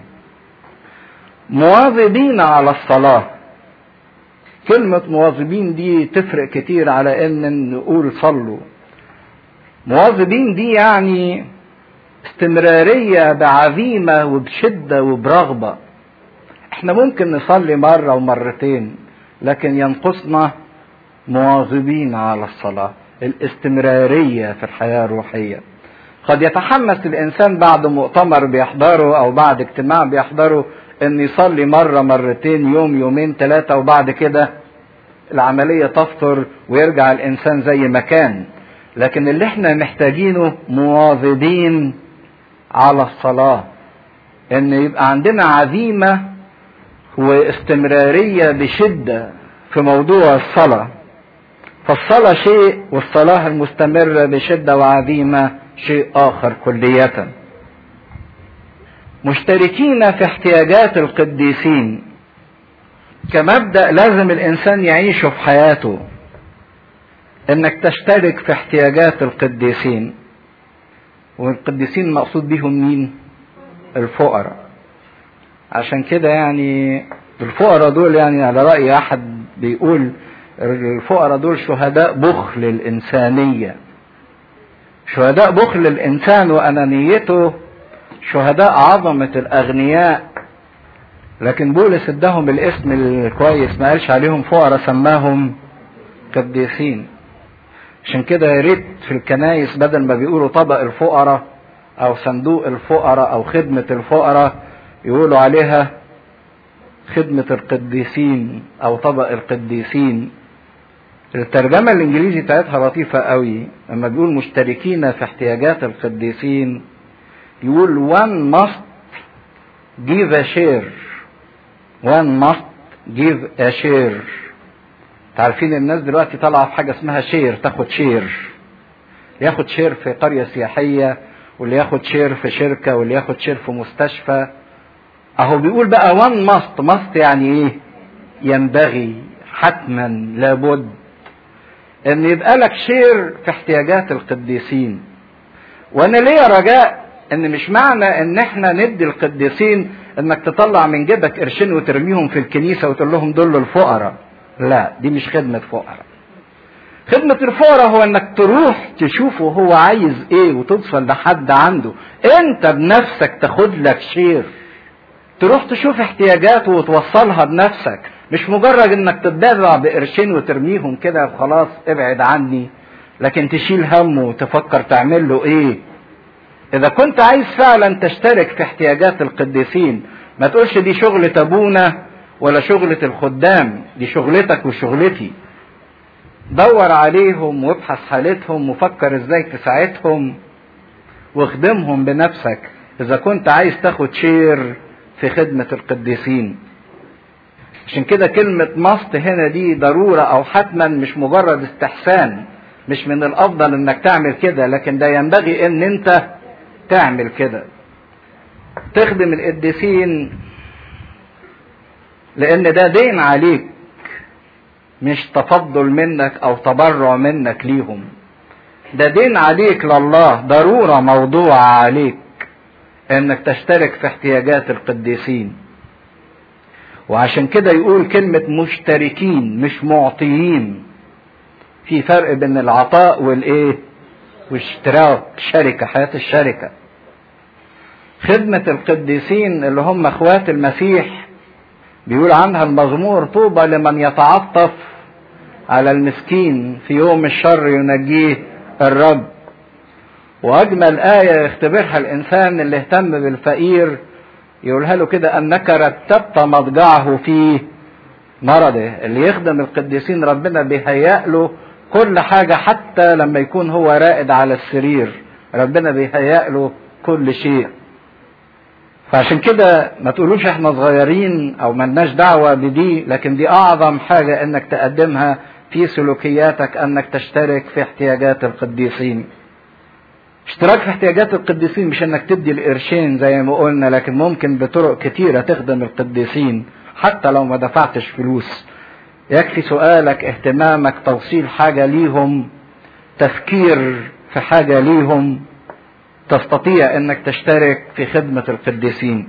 مواظبين على الصلاة كلمة مواظبين دي تفرق كتير على ان نقول صلوا مواظبين دي يعني استمرارية بعزيمة وبشدة وبرغبة احنا ممكن نصلي مرة ومرتين لكن ينقصنا مواظبين على الصلاة الاستمرارية في الحياة الروحية قد يتحمس الإنسان بعد مؤتمر بيحضره أو بعد اجتماع بيحضره إن يصلي مرة مرتين يوم يومين ثلاثة وبعد كده العملية تفطر ويرجع الإنسان زي ما كان لكن اللي احنا محتاجينه مواظبين على الصلاة إن يبقى عندنا عزيمة واستمرارية بشدة في موضوع الصلاة فالصلاة شيء والصلاة المستمرة بشدة وعزيمة شيء آخر كلية مشتركين في احتياجات القديسين كمبدأ لازم الإنسان يعيشه في حياته إنك تشترك في احتياجات القديسين والقديسين مقصود بيهم مين؟ الفقراء عشان كده يعني الفقراء دول يعني على رأي أحد بيقول الفقراء دول شهداء بخل الإنسانية شهداء بخل الإنسان وأنانيته شهداء عظمة الأغنياء لكن بولس اداهم الاسم الكويس ما قالش عليهم فقراء سماهم قديسين عشان كده يا ريت في الكنايس بدل ما بيقولوا طبق الفقراء او صندوق الفقراء او خدمة الفقراء يقولوا عليها خدمة القديسين او طبق القديسين الترجمة الانجليزي بتاعتها لطيفة قوي لما بيقول مشتركين في احتياجات القديسين يقول one must give a share one must give a share تعرفين الناس دلوقتي طالعة في حاجة اسمها شير تاخد شير ياخد شير في قرية سياحية واللي ياخد شير في شركة واللي ياخد شير في مستشفى اهو بيقول بقى وان ماست ماست يعني ايه ينبغي حتما لابد ان يبقى لك شير في احتياجات القديسين وانا ليا رجاء ان مش معنى ان احنا ندي القديسين انك تطلع من جيبك قرشين وترميهم في الكنيسه وتقول لهم دول الفقراء لا دي مش خدمه فقراء خدمة الفقراء هو انك تروح تشوفه هو عايز ايه وتوصل لحد عنده انت بنفسك تاخد لك شير تروح تشوف احتياجاته وتوصلها بنفسك مش مجرد انك تتبرع بقرشين وترميهم كده وخلاص ابعد عني لكن تشيل همه وتفكر تعمل له ايه اذا كنت عايز فعلا تشترك في احتياجات القديسين ما تقولش دي شغلة ابونا ولا شغلة الخدام دي شغلتك وشغلتي دور عليهم وابحث حالتهم وفكر ازاي تساعدهم واخدمهم بنفسك اذا كنت عايز تاخد شير في خدمة القديسين عشان كده كلمة مصت هنا دي ضرورة او حتما مش مجرد استحسان مش من الافضل انك تعمل كده لكن ده ينبغي ان انت تعمل كده تخدم القديسين لان ده دين عليك مش تفضل منك او تبرع منك ليهم ده دين عليك لله ضرورة موضوعة عليك انك تشترك في احتياجات القديسين وعشان كده يقول كلمة مشتركين مش معطيين في فرق بين العطاء والايه واشتراك شركة حياة الشركة خدمة القديسين اللي هم اخوات المسيح بيقول عنها المزمور طوبى لمن يتعطف على المسكين في يوم الشر ينجيه الرب واجمل آية يختبرها الانسان اللي اهتم بالفقير يقولها له كده انك رتبت مضجعه في مرضه اللي يخدم القديسين ربنا بيهيأ له كل حاجة حتى لما يكون هو رائد على السرير ربنا بيهيأ له كل شيء فعشان كده ما تقولوش احنا صغيرين او ملناش دعوة بدي لكن دي اعظم حاجة انك تقدمها في سلوكياتك انك تشترك في احتياجات القديسين اشتراك في احتياجات القديسين مش انك تدي القرشين زي ما قلنا لكن ممكن بطرق كتيرة تخدم القديسين حتى لو ما دفعتش فلوس يكفي سؤالك اهتمامك توصيل حاجة ليهم تفكير في حاجة ليهم تستطيع انك تشترك في خدمة القديسين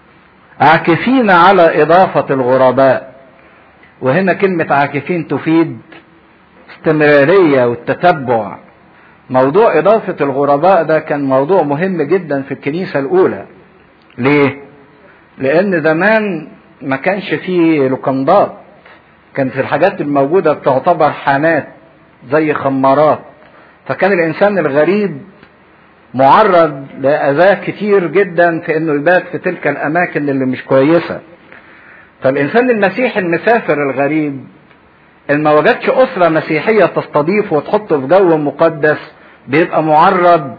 عاكفين على اضافة الغرباء وهنا كلمة عاكفين تفيد استمرارية والتتبع موضوع إضافة الغرباء ده كان موضوع مهم جدا في الكنيسة الأولى ليه؟ لأن زمان ما كانش فيه لوكندات كانت الحاجات الموجودة بتعتبر حانات زي خمارات فكان الإنسان الغريب معرض لأذى كتير جدا في إنه يبات في تلك الأماكن اللي مش كويسة فالإنسان المسيحي المسافر الغريب إن ما وجدش أسرة مسيحية تستضيفه وتحطه في جو مقدس بيبقى معرض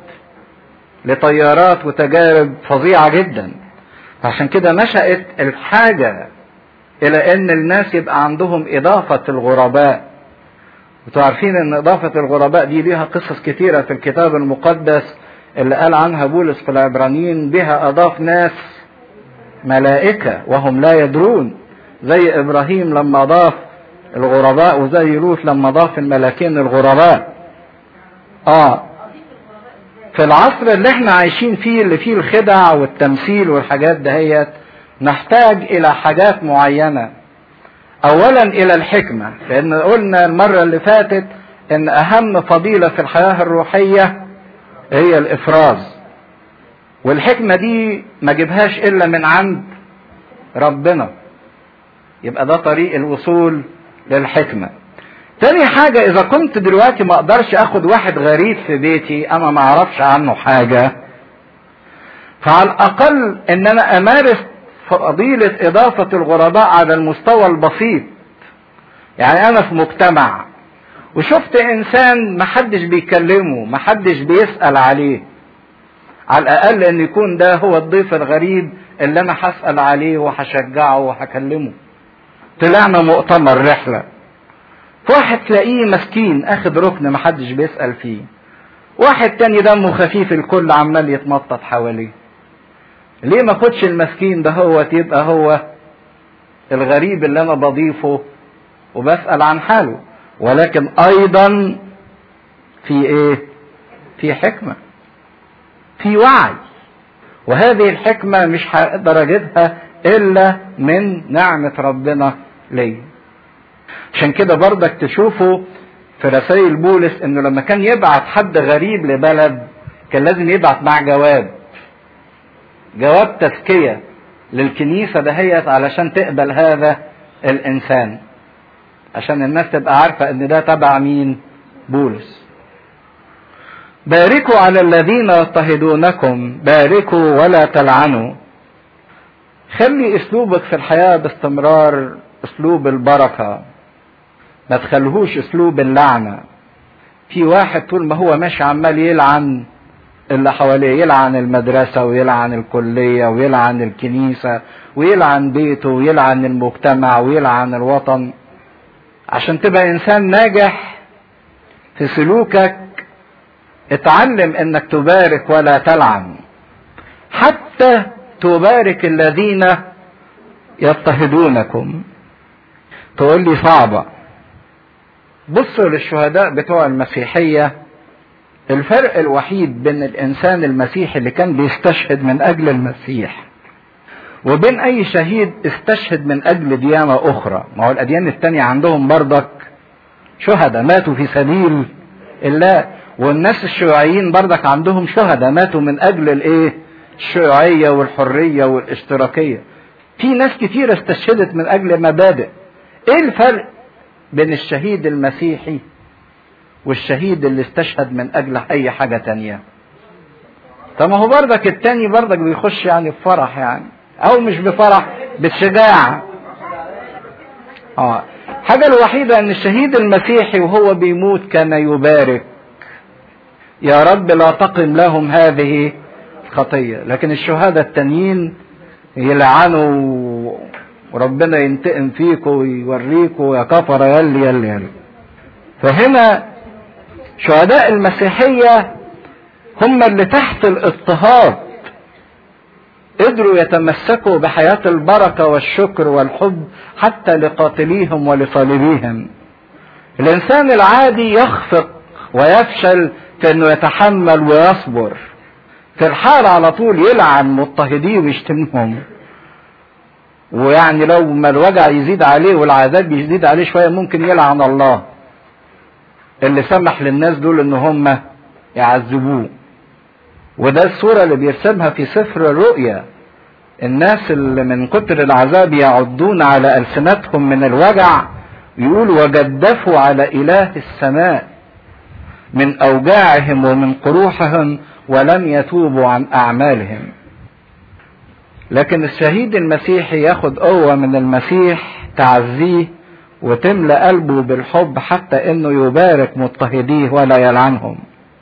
لطيارات وتجارب فظيعة جدا عشان كده نشأت الحاجة إلى إن الناس يبقى عندهم إضافة الغرباء انتوا عارفين إن إضافة الغرباء دي ليها قصص كتيرة في الكتاب المقدس اللي قال عنها بولس في العبرانيين بها أضاف ناس ملائكة وهم لا يدرون زي إبراهيم لما أضاف الغرباء وزي لوط لما ضاف الملاكين الغرباء اه في العصر اللي احنا عايشين فيه اللي فيه الخدع والتمثيل والحاجات دهيت نحتاج الى حاجات معينة اولا الى الحكمة لان قلنا المرة اللي فاتت ان اهم فضيلة في الحياة الروحية هي الافراز والحكمة دي ما جيبهاش الا من عند ربنا يبقى ده طريق الوصول للحكمة تاني حاجة اذا كنت دلوقتي ما اقدرش اخد واحد غريب في بيتي انا ما اعرفش عنه حاجة فعلى الاقل ان انا امارس فضيلة اضافة الغرباء على المستوى البسيط يعني انا في مجتمع وشفت انسان محدش بيكلمه محدش بيسأل عليه على الاقل ان يكون ده هو الضيف الغريب اللي انا هسأل عليه وهشجعه وهكلمه طلعنا مؤتمر رحلة واحد تلاقيه مسكين اخد ركن محدش بيسأل فيه واحد تاني دمه خفيف الكل عمال يتنطط حواليه ليه ما خدش المسكين ده هو يبقى هو الغريب اللي انا بضيفه وبسأل عن حاله ولكن ايضا في ايه في حكمة في وعي وهذه الحكمة مش هقدر اجيبها الا من نعمة ربنا ليا عشان كده برضك تشوفوا في رسائل بولس انه لما كان يبعت حد غريب لبلد كان لازم يبعت مع جواب جواب تزكية للكنيسة دهيت علشان تقبل هذا الانسان عشان الناس تبقى عارفة ان ده تبع مين بولس باركوا على الذين يضطهدونكم باركوا ولا تلعنوا خلي اسلوبك في الحياة باستمرار اسلوب البركة ما تخليهوش اسلوب اللعنة في واحد طول ما هو ماشي عمال يلعن اللي حواليه يلعن المدرسة ويلعن الكلية ويلعن الكنيسة ويلعن بيته ويلعن المجتمع ويلعن الوطن عشان تبقى انسان ناجح في سلوكك اتعلم انك تبارك ولا تلعن حتى تبارك الذين يضطهدونكم تقول لي صعبة بصوا للشهداء بتوع المسيحية الفرق الوحيد بين الإنسان المسيحي اللي كان بيستشهد من أجل المسيح وبين أي شهيد استشهد من أجل ديانة أخرى ما هو الأديان التانية عندهم برضك شهداء ماتوا في سبيل الله والناس الشيوعيين برضك عندهم شهداء ماتوا من أجل الإيه الشيوعية والحرية والاشتراكية في ناس كتير استشهدت من أجل مبادئ إيه الفرق بين الشهيد المسيحي والشهيد اللي استشهد من أجل أي حاجة تانية طب ما هو برضك التاني برضك بيخش يعني بفرح يعني أو مش بفرح بشجاعة اه الحاجة الوحيدة أن الشهيد المسيحي وهو بيموت كان يبارك يا رب لا تقم لهم هذه الخطية لكن الشهداء التانيين يلعنوا وربنا ينتقم فيكم ويوريكم يا كفر يلي يلي يلي فهنا شهداء المسيحية هم اللي تحت الاضطهاد قدروا يتمسكوا بحياة البركة والشكر والحب حتى لقاتليهم ولطالبيهم الإنسان العادي يخفق ويفشل في أنه يتحمل ويصبر في الحال على طول يلعن مضطهديه ويشتمهم ويعني لو ما الوجع يزيد عليه والعذاب يزيد عليه شوية ممكن يلعن الله اللي سمح للناس دول ان هم يعذبوه وده الصورة اللي بيرسمها في سفر الرؤيا الناس اللي من كتر العذاب يعضون على ألسنتهم من الوجع يقول وجدفوا على إله السماء من أوجاعهم ومن قروحهم ولم يتوبوا عن أعمالهم لكن الشهيد المسيحي ياخد قوة من المسيح تعزيه وتملى قلبه بالحب حتى انه يبارك مضطهديه ولا يلعنهم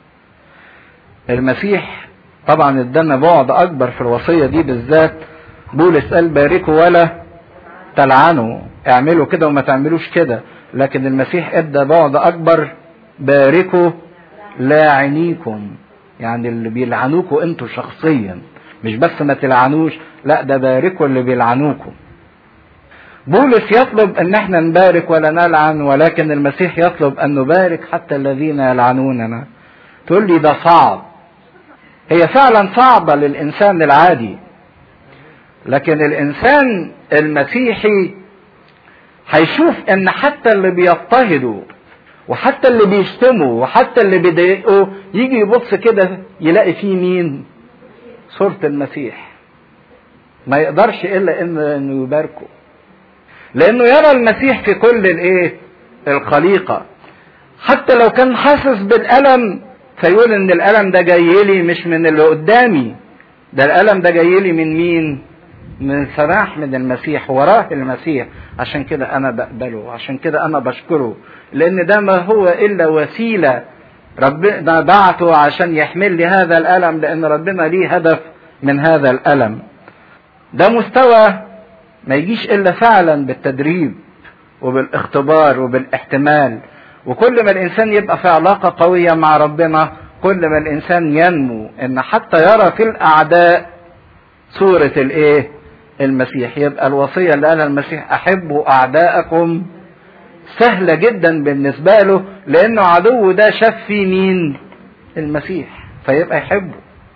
المسيح طبعا ادانا بعد اكبر في الوصيه دي بالذات بولس قال باركوا ولا تلعنوا اعملوا كده وما تعملوش كده لكن المسيح ادى بعد اكبر باركوا لاعنيكم يعني اللي بيلعنوكوا انتوا شخصيا مش بس ما تلعنوش لا ده باركوا اللي بيلعنوكم بولس يطلب ان احنا نبارك ولا نلعن ولكن المسيح يطلب ان نبارك حتى الذين يلعنوننا تقول لي ده صعب هي فعلا صعبة للإنسان العادي لكن الإنسان المسيحي هيشوف إن حتى اللي بيضطهدوا وحتى اللي بيشتموا وحتى اللي بيضايقوا يجي يبص كده يلاقي فيه مين؟ صورة المسيح. ما يقدرش إلا إنه يباركه. لأنه يرى المسيح في كل الإيه؟ الخليقة. حتى لو كان حاسس بالألم فيقول ان الالم ده جاي لي مش من اللي قدامي ده الالم ده جاي لي من مين من سماح من المسيح وراه المسيح عشان كده انا بقبله عشان كده انا بشكره لان ده ما هو الا وسيله ربنا بعته عشان يحمل لي هذا الالم لان ربنا ليه هدف من هذا الالم ده مستوى ما يجيش الا فعلا بالتدريب وبالاختبار وبالاحتمال وكل ما الانسان يبقى في علاقه قويه مع ربنا كل ما الانسان ينمو ان حتى يرى في الاعداء صوره الايه المسيح يبقى الوصيه اللي قالها المسيح احبوا اعداءكم سهله جدا بالنسبه له لانه عدوه ده شاف فيه مين المسيح فيبقى يحبه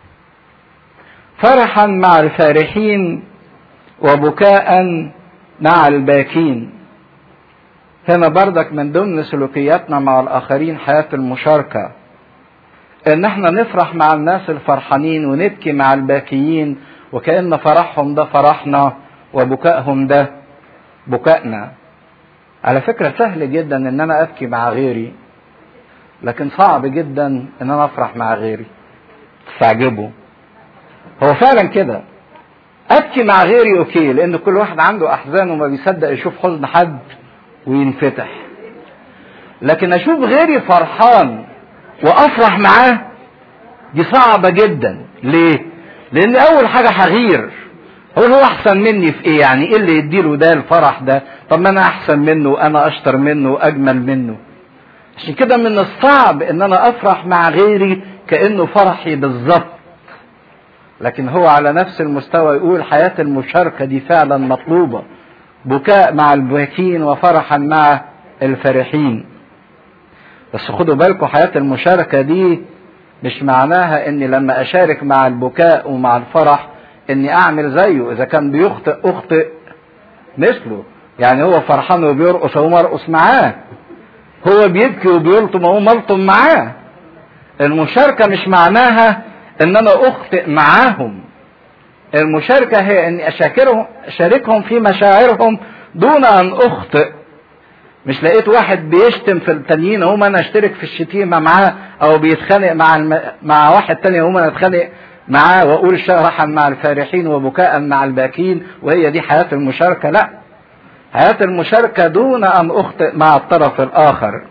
فرحا مع الفارحين وبكاء مع الباكين هنا بردك من ضمن سلوكياتنا مع الاخرين حياه المشاركه ان احنا نفرح مع الناس الفرحانين ونبكي مع الباكيين وكان فرحهم ده فرحنا وبكائهم ده بكائنا على فكره سهل جدا ان انا ابكي مع غيري لكن صعب جدا ان انا افرح مع غيري تستعجبوا هو فعلا كده ابكي مع غيري اوكي لان كل واحد عنده احزان وما بيصدق يشوف حزن حد وينفتح لكن اشوف غيري فرحان وافرح معاه دي صعبه جدا ليه لان اول حاجه هغير هو هو احسن مني في ايه يعني ايه اللي يديله ده الفرح ده طب ما انا احسن منه وانا اشطر منه واجمل منه عشان كده من الصعب ان انا افرح مع غيري كانه فرحي بالظبط لكن هو على نفس المستوى يقول حياه المشاركه دي فعلا مطلوبه بكاء مع الباكين وفرحا مع الفرحين بس خدوا بالكم حياة المشاركة دي مش معناها اني لما اشارك مع البكاء ومع الفرح اني اعمل زيه اذا كان بيخطئ اخطئ مثله يعني هو فرحان وبيرقص اقوم ارقص معاه هو بيبكي وبيلطم اقوم الطم معاه المشاركة مش معناها ان انا اخطئ معاهم المشاركة هي اني اشاكرهم اشاركهم في مشاعرهم دون ان اخطئ مش لقيت واحد بيشتم في التانيين اقوم انا اشترك في الشتيمة معاه او بيتخانق مع الم... مع واحد تاني اقوم انا اتخانق معاه واقول فرحا مع الفارحين وبكاء مع الباكين وهي دي حياة المشاركة لا حياة المشاركة دون ان اخطئ مع الطرف الاخر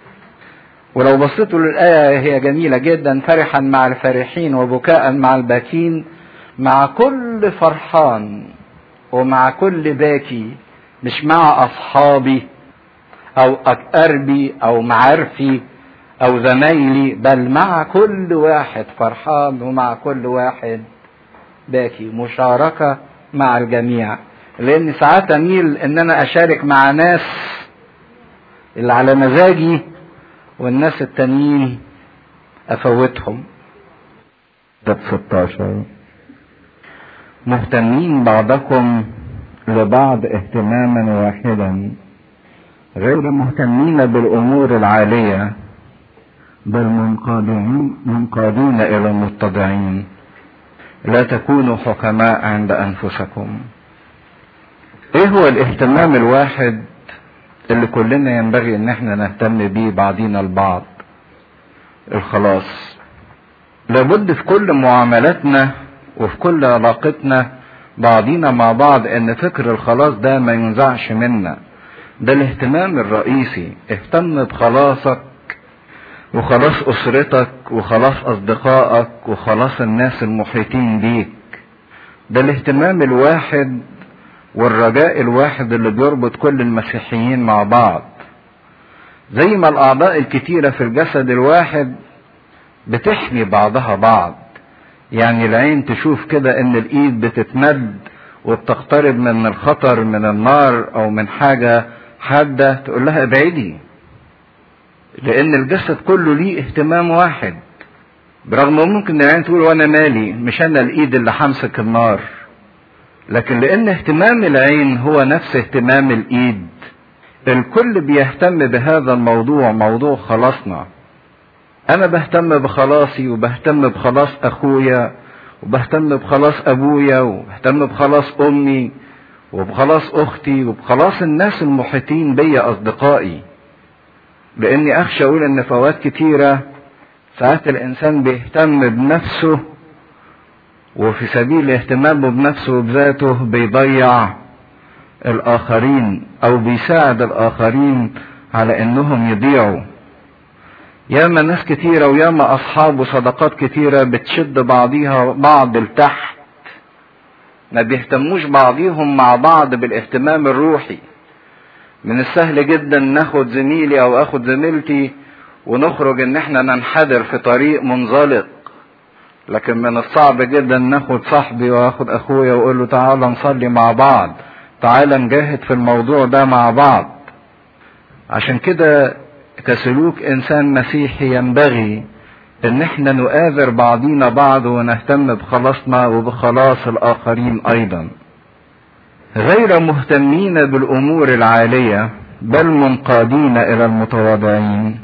ولو بصيتوا للآية هي جميلة جدا فرحا مع الفارحين وبكاء مع الباكين مع كل فرحان ومع كل باكي مش مع اصحابي او اقربي او معارفي او زمايلي بل مع كل واحد فرحان ومع كل واحد باكي مشاركة مع الجميع لان ساعات اميل ان انا اشارك مع ناس اللي على مزاجي والناس التانيين افوتهم
ده 16
مهتمين بعضكم
لبعض اهتماما واحدا
غير مهتمين بالامور العاليه
بل منقادين
منقادين الى المتضعين لا تكونوا حكماء عند انفسكم ايه هو الاهتمام الواحد اللي كلنا ينبغي ان احنا نهتم بيه بعضينا البعض الخلاص لابد في كل معاملاتنا وفي كل علاقتنا بعضينا مع بعض ان فكر الخلاص ده ما ينزعش منا ده الاهتمام الرئيسي اهتم بخلاصك وخلاص اسرتك وخلاص اصدقائك وخلاص الناس المحيطين بيك ده الاهتمام الواحد والرجاء الواحد اللي بيربط كل المسيحيين مع بعض زي ما الاعضاء الكتيرة في الجسد الواحد بتحمي بعضها بعض يعني العين تشوف كده ان الايد بتتمد وبتقترب من الخطر من النار او من حاجة حادة تقول لها ابعدي لان الجسد كله ليه اهتمام واحد برغم ممكن العين تقول وانا مالي مش انا الايد اللي همسك النار لكن لان اهتمام العين هو نفس اهتمام الايد الكل بيهتم بهذا الموضوع موضوع خلاصنا انا بهتم بخلاصي وبهتم بخلاص اخويا وبهتم بخلاص ابويا وبهتم بخلاص امي وبخلاص اختي وبخلاص الناس المحيطين بيا اصدقائي لاني اخشى اقول ان فوات كتيرة ساعات الانسان بيهتم بنفسه وفي سبيل اهتمامه بنفسه وبذاته بيضيع الاخرين او بيساعد الاخرين على انهم يضيعوا ياما ناس كتيرة وياما اصحاب وصداقات كتيرة بتشد بعضيها بعض لتحت ما بيهتموش بعضيهم مع بعض بالاهتمام الروحي من السهل جدا ناخد زميلي او اخد زميلتي ونخرج ان احنا ننحدر في طريق منزلق لكن من الصعب جدا ناخد صاحبي واخد اخويا واقول له تعالى نصلي مع بعض تعالى نجاهد في الموضوع ده مع بعض عشان كده كسلوك انسان مسيحي ينبغي ان احنا نؤاذر بعضينا بعض ونهتم بخلاصنا وبخلاص الاخرين ايضا غير مهتمين بالامور العاليه بل منقادين الى المتواضعين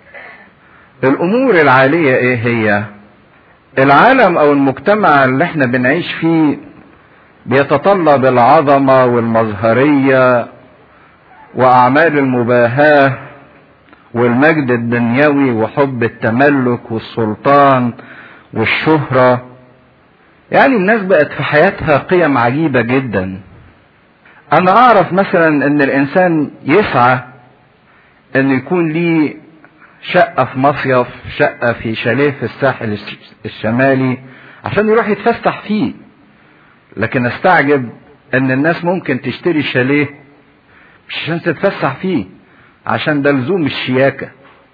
الامور العاليه ايه هي العالم او المجتمع اللي احنا بنعيش فيه بيتطلب العظمه والمظهريه واعمال المباهاه والمجد الدنيوي وحب التملك والسلطان والشهره يعني الناس بقت في حياتها قيم عجيبه جدا انا اعرف مثلا ان الانسان يسعى ان يكون ليه شقة في مصيف شقة في شاليه في الساحل الشمالي عشان يروح يتفسح فيه لكن استعجب ان الناس ممكن تشتري شاليه مش عشان تتفسح فيه عشان ده لزوم الشياكة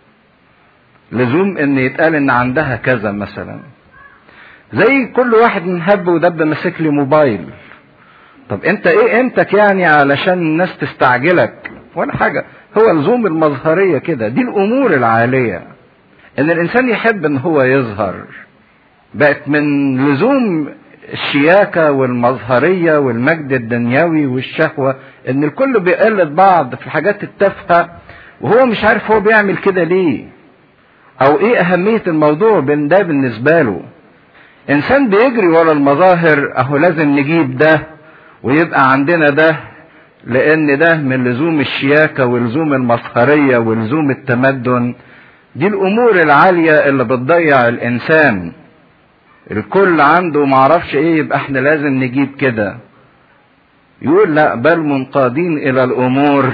لزوم ان يتقال ان عندها كذا مثلا زي كل واحد من هب ودب ماسك لي موبايل طب انت ايه قيمتك يعني علشان الناس تستعجلك ولا حاجة هو لزوم المظهرية كده دي الامور العالية ان الانسان يحب ان هو يظهر بقت من لزوم الشياكة والمظهرية والمجد الدنيوي والشهوة ان الكل بيقلد بعض في الحاجات التافهة وهو مش عارف هو بيعمل كده ليه او ايه اهمية الموضوع بين ده بالنسبة له انسان بيجري ورا المظاهر اهو لازم نجيب ده ويبقى عندنا ده لان ده من لزوم الشياكة ولزوم المسخرية ولزوم التمدن دي الامور العالية اللي بتضيع الانسان الكل عنده معرفش ايه يبقى احنا لازم نجيب كده يقول لا بل منقادين الى الامور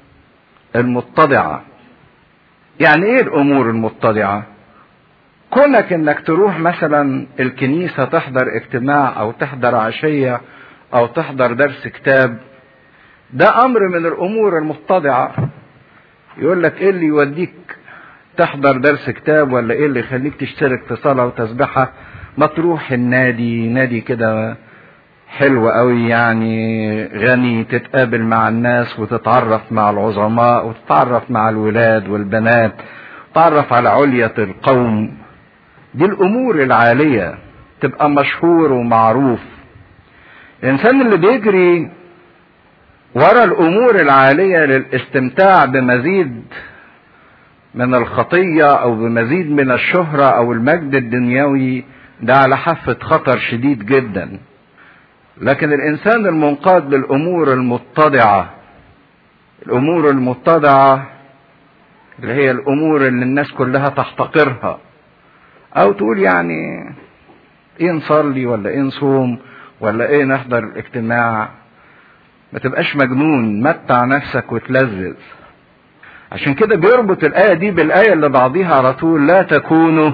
المتضعة يعني ايه الامور المتضعة كونك انك تروح مثلا الكنيسة تحضر اجتماع او تحضر عشية او تحضر درس كتاب ده امر من الامور المتضعة يقول لك ايه اللي يوديك تحضر درس كتاب ولا ايه اللي يخليك تشترك في صلاة وتسبحة ما تروح النادي نادي كده حلو قوي يعني غني تتقابل مع الناس وتتعرف مع العظماء وتتعرف مع الولاد والبنات تتعرف على علية القوم دي الامور العالية تبقى مشهور ومعروف الانسان اللي بيجري ورا الامور العالية للاستمتاع بمزيد من الخطية او بمزيد من الشهرة او المجد الدنيوي ده على حافة خطر شديد جدا لكن الانسان المنقاد للامور المتضعة الامور المتضعة اللي هي الامور اللي الناس كلها تحتقرها او تقول يعني ايه نصلي ولا ايه نصوم ولا ايه نحضر الاجتماع ما تبقاش مجنون متع نفسك وتلذذ عشان كده بيربط الآية دي بالآية اللي بعضيها على طول لا تكونوا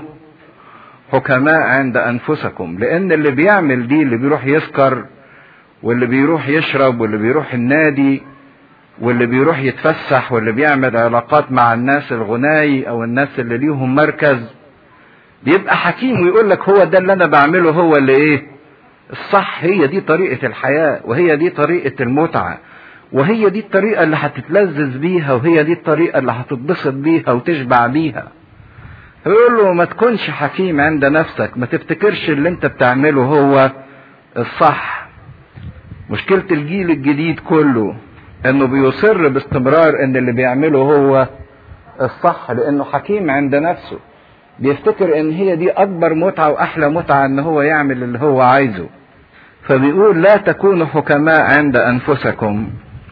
حكماء عند أنفسكم لأن اللي بيعمل دي اللي بيروح يسكر واللي بيروح يشرب واللي بيروح النادي واللي بيروح يتفسح واللي بيعمل علاقات مع الناس الغناي أو الناس اللي ليهم مركز بيبقى حكيم ويقول لك هو ده اللي أنا بعمله هو اللي إيه الصح هي دي طريقة الحياة وهي دي طريقة المتعة وهي دي الطريقة اللي هتتلذذ بيها وهي دي الطريقة اللي هتتبسط بيها وتشبع بيها يقول له ما تكونش حكيم عند نفسك ما تفتكرش اللي انت بتعمله هو الصح مشكلة الجيل الجديد كله انه بيصر باستمرار ان اللي بيعمله هو الصح لانه حكيم عند نفسه بيفتكر ان هي دي اكبر متعة واحلى متعة ان هو يعمل اللي هو عايزه فبيقول لا تكونوا حكماء عند انفسكم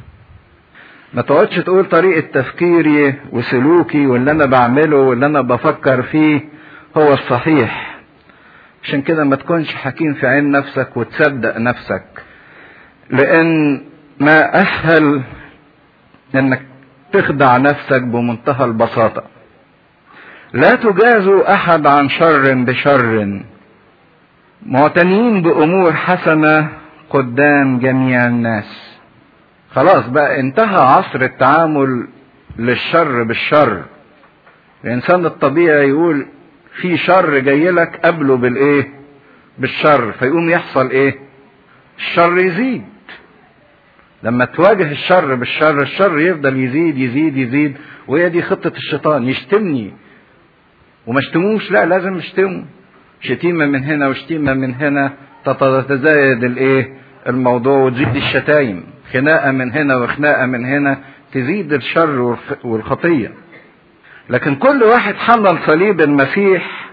ما تقعدش تقول طريقة تفكيري وسلوكي واللي انا بعمله واللي انا بفكر فيه هو الصحيح عشان كده ما تكونش حكيم في عين نفسك وتصدق نفسك لان ما اسهل انك تخدع نفسك بمنتهى البساطة لا تجازوا احد عن شر بشر معتنين بامور حسنة قدام جميع الناس خلاص بقى انتهى عصر التعامل للشر بالشر الانسان الطبيعي يقول في شر جاي لك قبله بالايه بالشر فيقوم يحصل ايه الشر يزيد لما تواجه الشر بالشر الشر يفضل يزيد يزيد يزيد وهي دي خطة الشيطان يشتمني وما اشتموش لا لازم اشتمه شتيمة من هنا وشتيمة من هنا تتزايد الايه الموضوع وتزيد الشتايم خناقة من هنا وخناقة من هنا تزيد الشر والخطية لكن كل واحد حمل صليب المسيح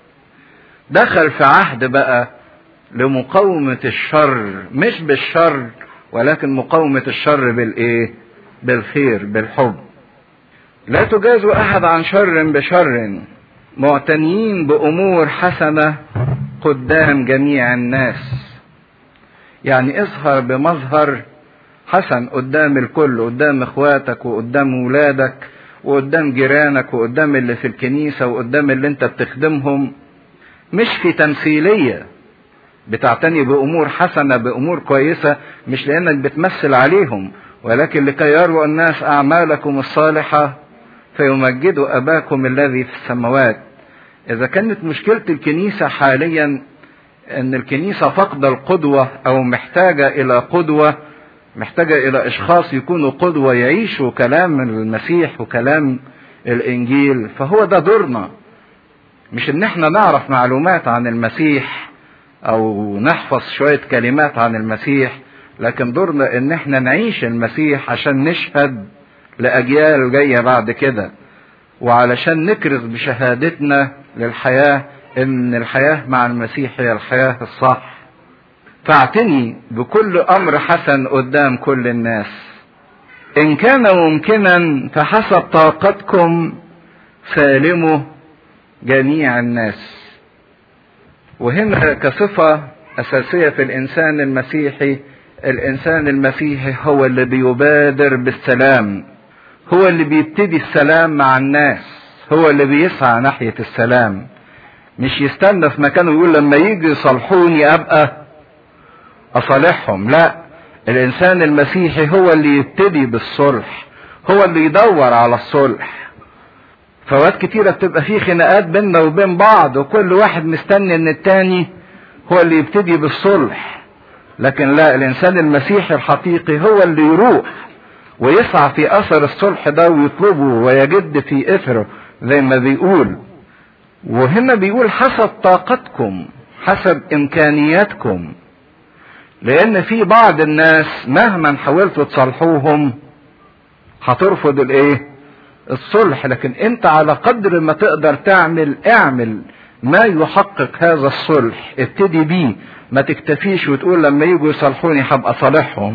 دخل في عهد بقى لمقاومة الشر مش بالشر ولكن مقاومة الشر بالايه بالخير بالحب لا تجازوا احد عن شر بشر معتنيين بامور حسنة قدام جميع الناس يعني اظهر بمظهر حسن قدام الكل قدام اخواتك وقدام ولادك وقدام جيرانك وقدام اللي في الكنيسة وقدام اللي انت بتخدمهم مش في تمثيلية بتعتني بأمور حسنة بأمور كويسة مش لأنك بتمثل عليهم ولكن لكي يروا الناس أعمالكم الصالحة فيمجدوا أباكم الذي في السماوات إذا كانت مشكلة الكنيسة حاليا أن الكنيسة فقد القدوة أو محتاجة إلى قدوة محتاجة إلى أشخاص يكونوا قدوة يعيشوا كلام المسيح وكلام الإنجيل فهو ده دورنا مش إن إحنا نعرف معلومات عن المسيح أو نحفظ شوية كلمات عن المسيح لكن دورنا إن إحنا نعيش المسيح عشان نشهد لأجيال جاية بعد كده وعلشان نكرز بشهادتنا للحياة إن الحياة مع المسيح هي الحياة الصح فاعتني بكل امر حسن قدام كل الناس ان كان ممكنا فحسب طاقتكم سالموا جميع الناس وهنا كصفة اساسية في الانسان المسيحي الانسان المسيحي هو اللي بيبادر بالسلام هو اللي بيبتدي السلام مع الناس هو اللي بيسعى ناحية السلام مش يستنى في مكانه يقول لما يجي يصلحوني ابقى اصالحهم لا الانسان المسيحي هو اللي يبتدي بالصلح هو اللي يدور على الصلح فوقت كتيرة بتبقى في خناقات بيننا وبين بعض وكل واحد مستني ان التاني هو اللي يبتدي بالصلح لكن لا الانسان المسيحي الحقيقي هو اللي يروح ويسعى في اثر الصلح ده ويطلبه ويجد في اثره زي ما بيقول وهنا بيقول حسب طاقتكم حسب امكانياتكم لان في بعض الناس مهما حاولتوا تصلحوهم هترفض الايه الصلح لكن انت على قدر ما تقدر تعمل اعمل ما يحقق هذا الصلح ابتدي بيه ما تكتفيش وتقول لما يجوا يصلحوني هبقى صالحهم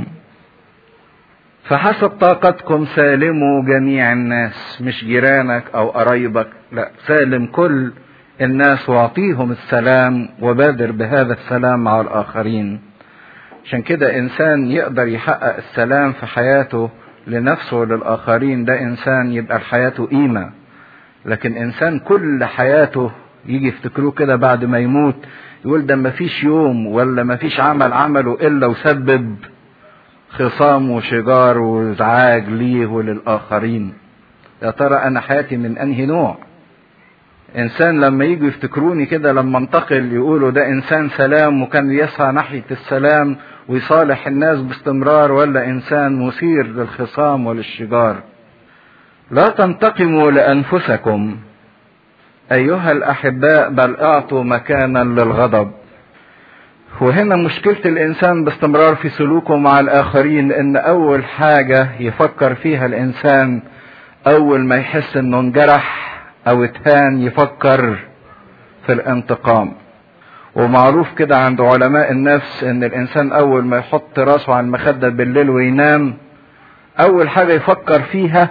فحسب طاقتكم سالموا جميع الناس مش جيرانك او قرايبك لا سالم كل الناس واعطيهم السلام وبادر بهذا السلام مع الاخرين عشان كده انسان يقدر يحقق السلام في حياته لنفسه وللاخرين ده انسان يبقى حياته قيمه لكن انسان كل حياته يجي يفتكروه كده بعد ما يموت يقول ده مفيش يوم ولا مفيش عمل عمله الا وسبب خصام وشجار وازعاج ليه وللاخرين يا ترى انا حياتي من انهي نوع انسان لما يجوا يفتكروني كده لما انتقل يقولوا ده انسان سلام وكان يسعى ناحيه السلام ويصالح الناس باستمرار ولا انسان مثير للخصام وللشجار لا تنتقموا لانفسكم ايها الاحباء بل اعطوا مكانا للغضب وهنا مشكلة الإنسان باستمرار في سلوكه مع الآخرين إن أول حاجة يفكر فيها الإنسان أول ما يحس إنه انجرح أو اتهان يفكر في الانتقام ومعروف كده عند علماء النفس إن الإنسان أول ما يحط راسه على المخدة بالليل وينام أول حاجة يفكر فيها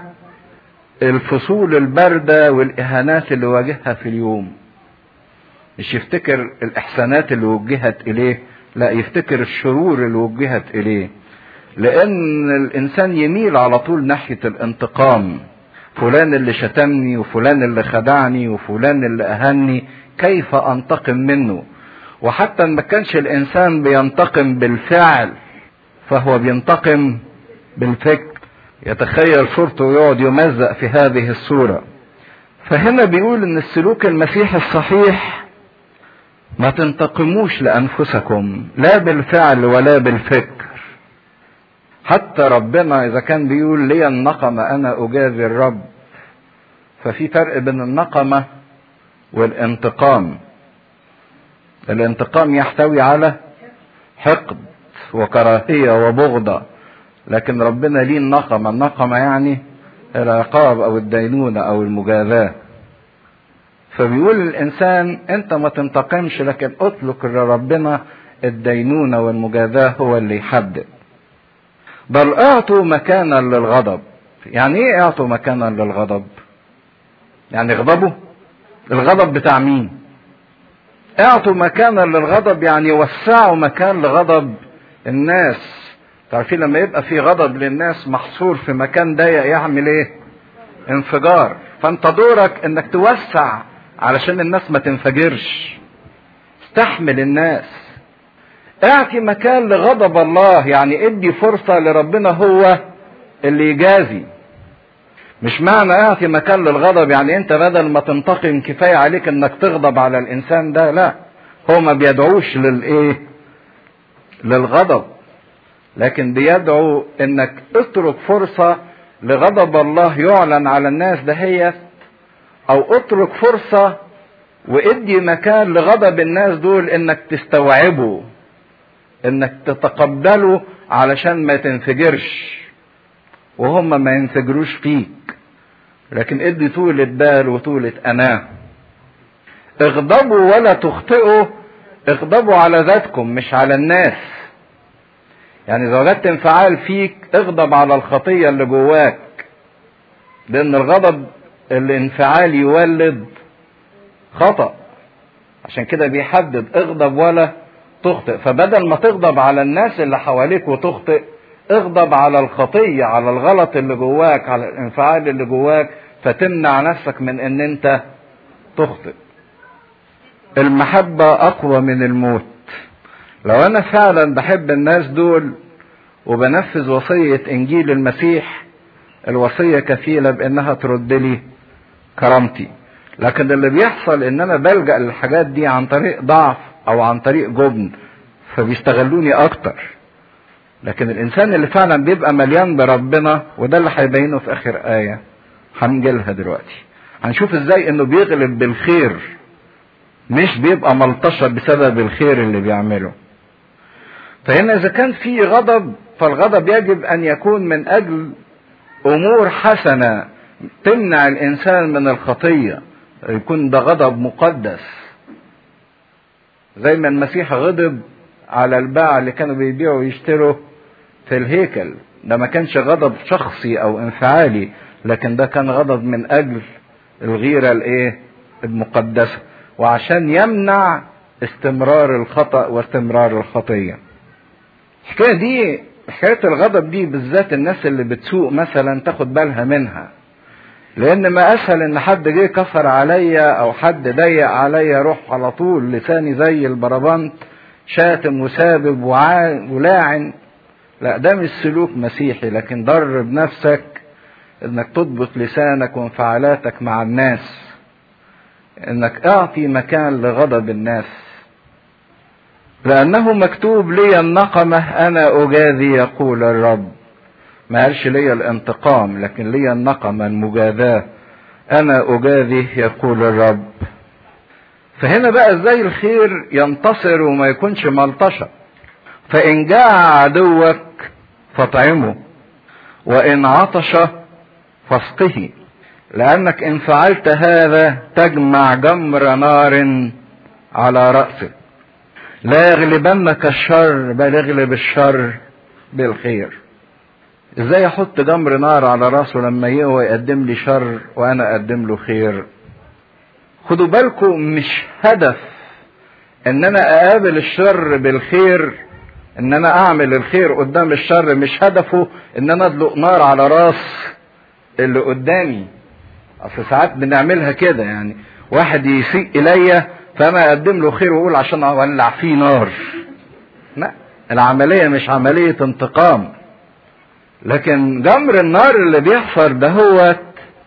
الفصول الباردة والإهانات اللي واجهها في اليوم مش يفتكر الإحسانات اللي وجهت إليه لا يفتكر الشرور اللي وجهت إليه لأن الإنسان يميل على طول ناحية الانتقام فلان اللي شتمني وفلان اللي خدعني وفلان اللي أهني كيف أنتقم منه وحتى ما كانش الإنسان بينتقم بالفعل فهو بينتقم بالفكر يتخيل صورته ويقعد يمزق في هذه الصورة فهنا بيقول ان السلوك المسيحي الصحيح ما تنتقموش لانفسكم لا بالفعل ولا بالفكر حتى ربنا اذا كان بيقول لي النقمة انا اجازي الرب ففي فرق بين النقمة والانتقام الانتقام يحتوي على حقد وكراهية وبغضة لكن ربنا ليه النقمة النقمة يعني العقاب او الدينونة او المجازاة فبيقول الانسان انت ما تنتقمش لكن اترك لربنا الدينونة والمجازاة هو اللي يحدد بل اعطوا مكانا للغضب يعني ايه اعطوا مكانا للغضب يعني اغضبوا الغضب بتاع مين اعطوا مكانا للغضب يعني وسعوا مكان لغضب الناس تعرفين لما يبقى في غضب للناس محصور في مكان ضيق يعمل ايه انفجار فانت دورك انك توسع علشان الناس ما تنفجرش استحمل الناس اعطي مكان لغضب الله يعني ادي فرصة لربنا هو اللي يجازي مش معنى اعطي مكان للغضب يعني انت بدل ما تنتقم كفاية عليك انك تغضب على الانسان ده لا هو ما بيدعوش للايه للغضب لكن بيدعو انك اترك فرصة لغضب الله يعلن على الناس دهيت او اترك فرصة وادي مكان لغضب الناس دول انك تستوعبه انك تتقبله علشان ما تنفجرش وهم ما ينفجروش فيك لكن ادي طولة بال وطولة اناه اغضبوا ولا تخطئوا اغضبوا على ذاتكم مش على الناس يعني اذا وجدت انفعال فيك اغضب على الخطية اللي جواك لان الغضب الانفعال يولد خطأ عشان كده بيحدد اغضب ولا تخطئ فبدل ما تغضب على الناس اللي حواليك وتخطئ اغضب على الخطية على الغلط اللي جواك على الانفعال اللي جواك فتمنع نفسك من ان انت تخطئ المحبة اقوى من الموت لو انا فعلا بحب الناس دول وبنفذ وصية انجيل المسيح الوصية كفيلة بانها ترد لي كرامتي لكن اللي بيحصل ان انا بلجأ للحاجات دي عن طريق ضعف او عن طريق جبن فبيستغلوني اكتر لكن الانسان اللي فعلا بيبقى مليان بربنا وده اللي هيبينه في اخر ايه هنجيلها دلوقتي هنشوف ازاي انه بيغلب بالخير مش بيبقى ملطشة بسبب الخير اللي بيعمله فهنا اذا كان في غضب فالغضب يجب ان يكون من اجل امور حسنة تمنع الانسان من الخطية يكون ده غضب مقدس زي ما المسيح غضب على الباعة اللي كانوا بيبيعوا ويشتروا في الهيكل ده ما كانش غضب شخصي او انفعالي لكن ده كان غضب من اجل الغيرة الايه المقدسة وعشان يمنع استمرار الخطأ واستمرار الخطية الحكاية دي حكاية الغضب دي بالذات الناس اللي بتسوق مثلا تاخد بالها منها لان ما اسهل ان حد جه كفر عليا او حد ضيق عليا روح على طول لساني زي البربنت شاتم وسابب ولاعن لا ده مش سلوك مسيحي لكن درب نفسك انك تضبط لسانك وانفعالاتك مع الناس انك اعطي مكان لغضب الناس لانه مكتوب لي النقمة انا اجاذي يقول الرب ما قالش لي الانتقام لكن لي النقمة المجاذاة انا اجاذي يقول الرب فهنا بقى ازاي الخير ينتصر وما يكونش ملطشة فان جاء عدوك فاطعمه وان عطش فاسقه لانك ان فعلت هذا تجمع جمر نار على رأسك لا يغلبنك الشر بل يغلب الشر بالخير ازاي احط جمر نار على راسه لما هو يقدم لي شر وانا اقدم له خير خدوا بالكم مش هدف ان انا اقابل الشر بالخير ان انا اعمل الخير قدام الشر مش هدفه ان انا ادلق نار على راس اللي قدامي اصل ساعات بنعملها كده يعني واحد يسيء الي فانا اقدم له خير واقول عشان اولع فيه نار لا العملية مش عملية انتقام لكن جمر النار اللي بيحصل ده هو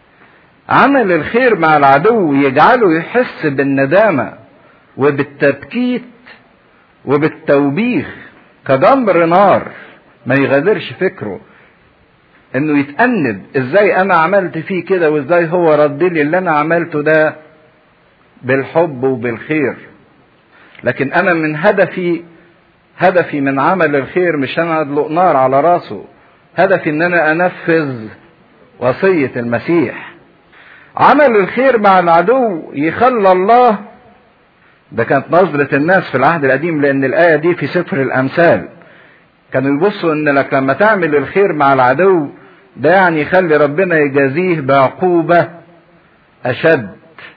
عمل الخير مع العدو يجعله يحس بالندامة وبالتبكيت وبالتوبيخ كجمر نار ما يغادرش فكره انه يتأنب ازاي انا عملت فيه كده وازاي هو رد لي اللي انا عملته ده بالحب وبالخير لكن انا من هدفي هدفي من عمل الخير مش انا ادلق نار على راسه هدفي ان انا انفذ وصية المسيح عمل الخير مع العدو يخلى الله ده كانت نظرة الناس في العهد القديم لان الآية دي في سفر الامثال كانوا يبصوا ان لك لما تعمل الخير مع العدو ده يعني يخلي ربنا يجازيه بعقوبة اشد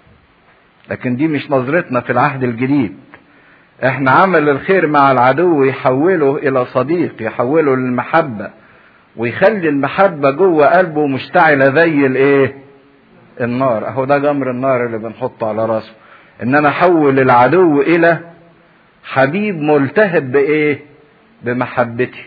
لكن دي مش نظرتنا في العهد الجديد احنا عمل الخير مع العدو يحوله الى صديق يحوله للمحبة ويخلي المحبة جوه قلبه مشتعلة زي الايه النار اهو ده جمر النار اللي بنحطه على راسه ان انا احول العدو الى حبيب ملتهب بايه بمحبتي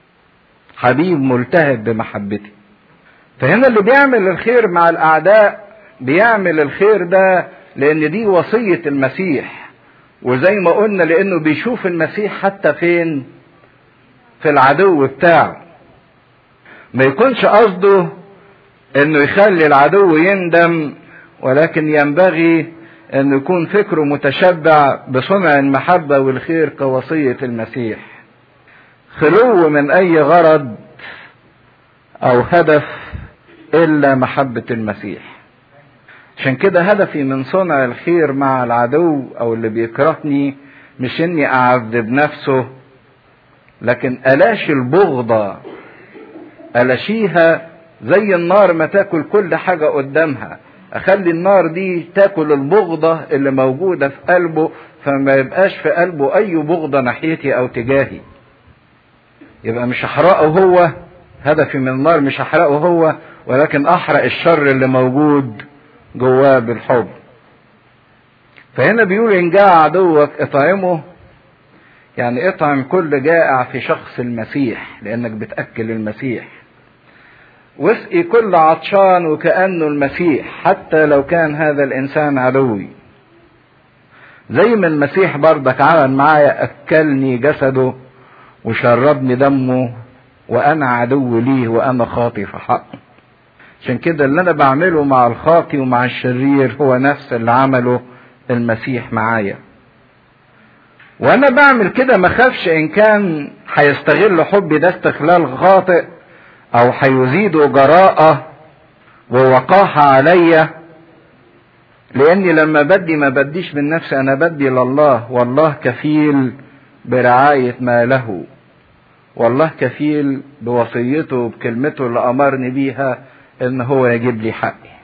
حبيب ملتهب بمحبتي فهنا اللي بيعمل الخير مع الاعداء بيعمل الخير ده لان دي وصية المسيح وزي ما قلنا لانه بيشوف المسيح حتى فين في العدو بتاعه ما يكونش قصده انه يخلي العدو يندم ولكن ينبغي ان يكون فكره متشبع بصنع المحبة والخير كوصية المسيح خلو من اي غرض او هدف الا محبة المسيح عشان كده هدفي من صنع الخير مع العدو او اللي بيكرهني مش اني اعذب نفسه لكن الاش البغضة الاشيها زي النار ما تاكل كل حاجة قدامها اخلي النار دي تاكل البغضة اللي موجودة في قلبه فما يبقاش في قلبه اي بغضة ناحيتي او تجاهي يبقى مش هحرقه هو هدفي من النار مش هحرقه هو ولكن احرق الشر اللي موجود جواه بالحب فهنا بيقول ان جاء عدوك اطعمه يعني اطعم كل جائع في شخص المسيح لانك بتاكل المسيح واسقي كل عطشان وكأنه المسيح حتى لو كان هذا الإنسان عدوي زي ما المسيح برضك عمل معايا أكلني جسده وشربني دمه وأنا عدو ليه وأنا خاطي في حقه عشان كده اللي أنا بعمله مع الخاطي ومع الشرير هو نفس اللي عمله المسيح معايا وانا بعمل كده ما خافش ان كان هيستغل حبي ده استغلال خاطئ او هيزيدوا جراءة ووقاحة عليا لاني لما بدي ما بديش من نفسي انا بدي لله والله كفيل برعاية ما له والله كفيل بوصيته بكلمته اللي امرني بيها ان هو يجيب لي حقي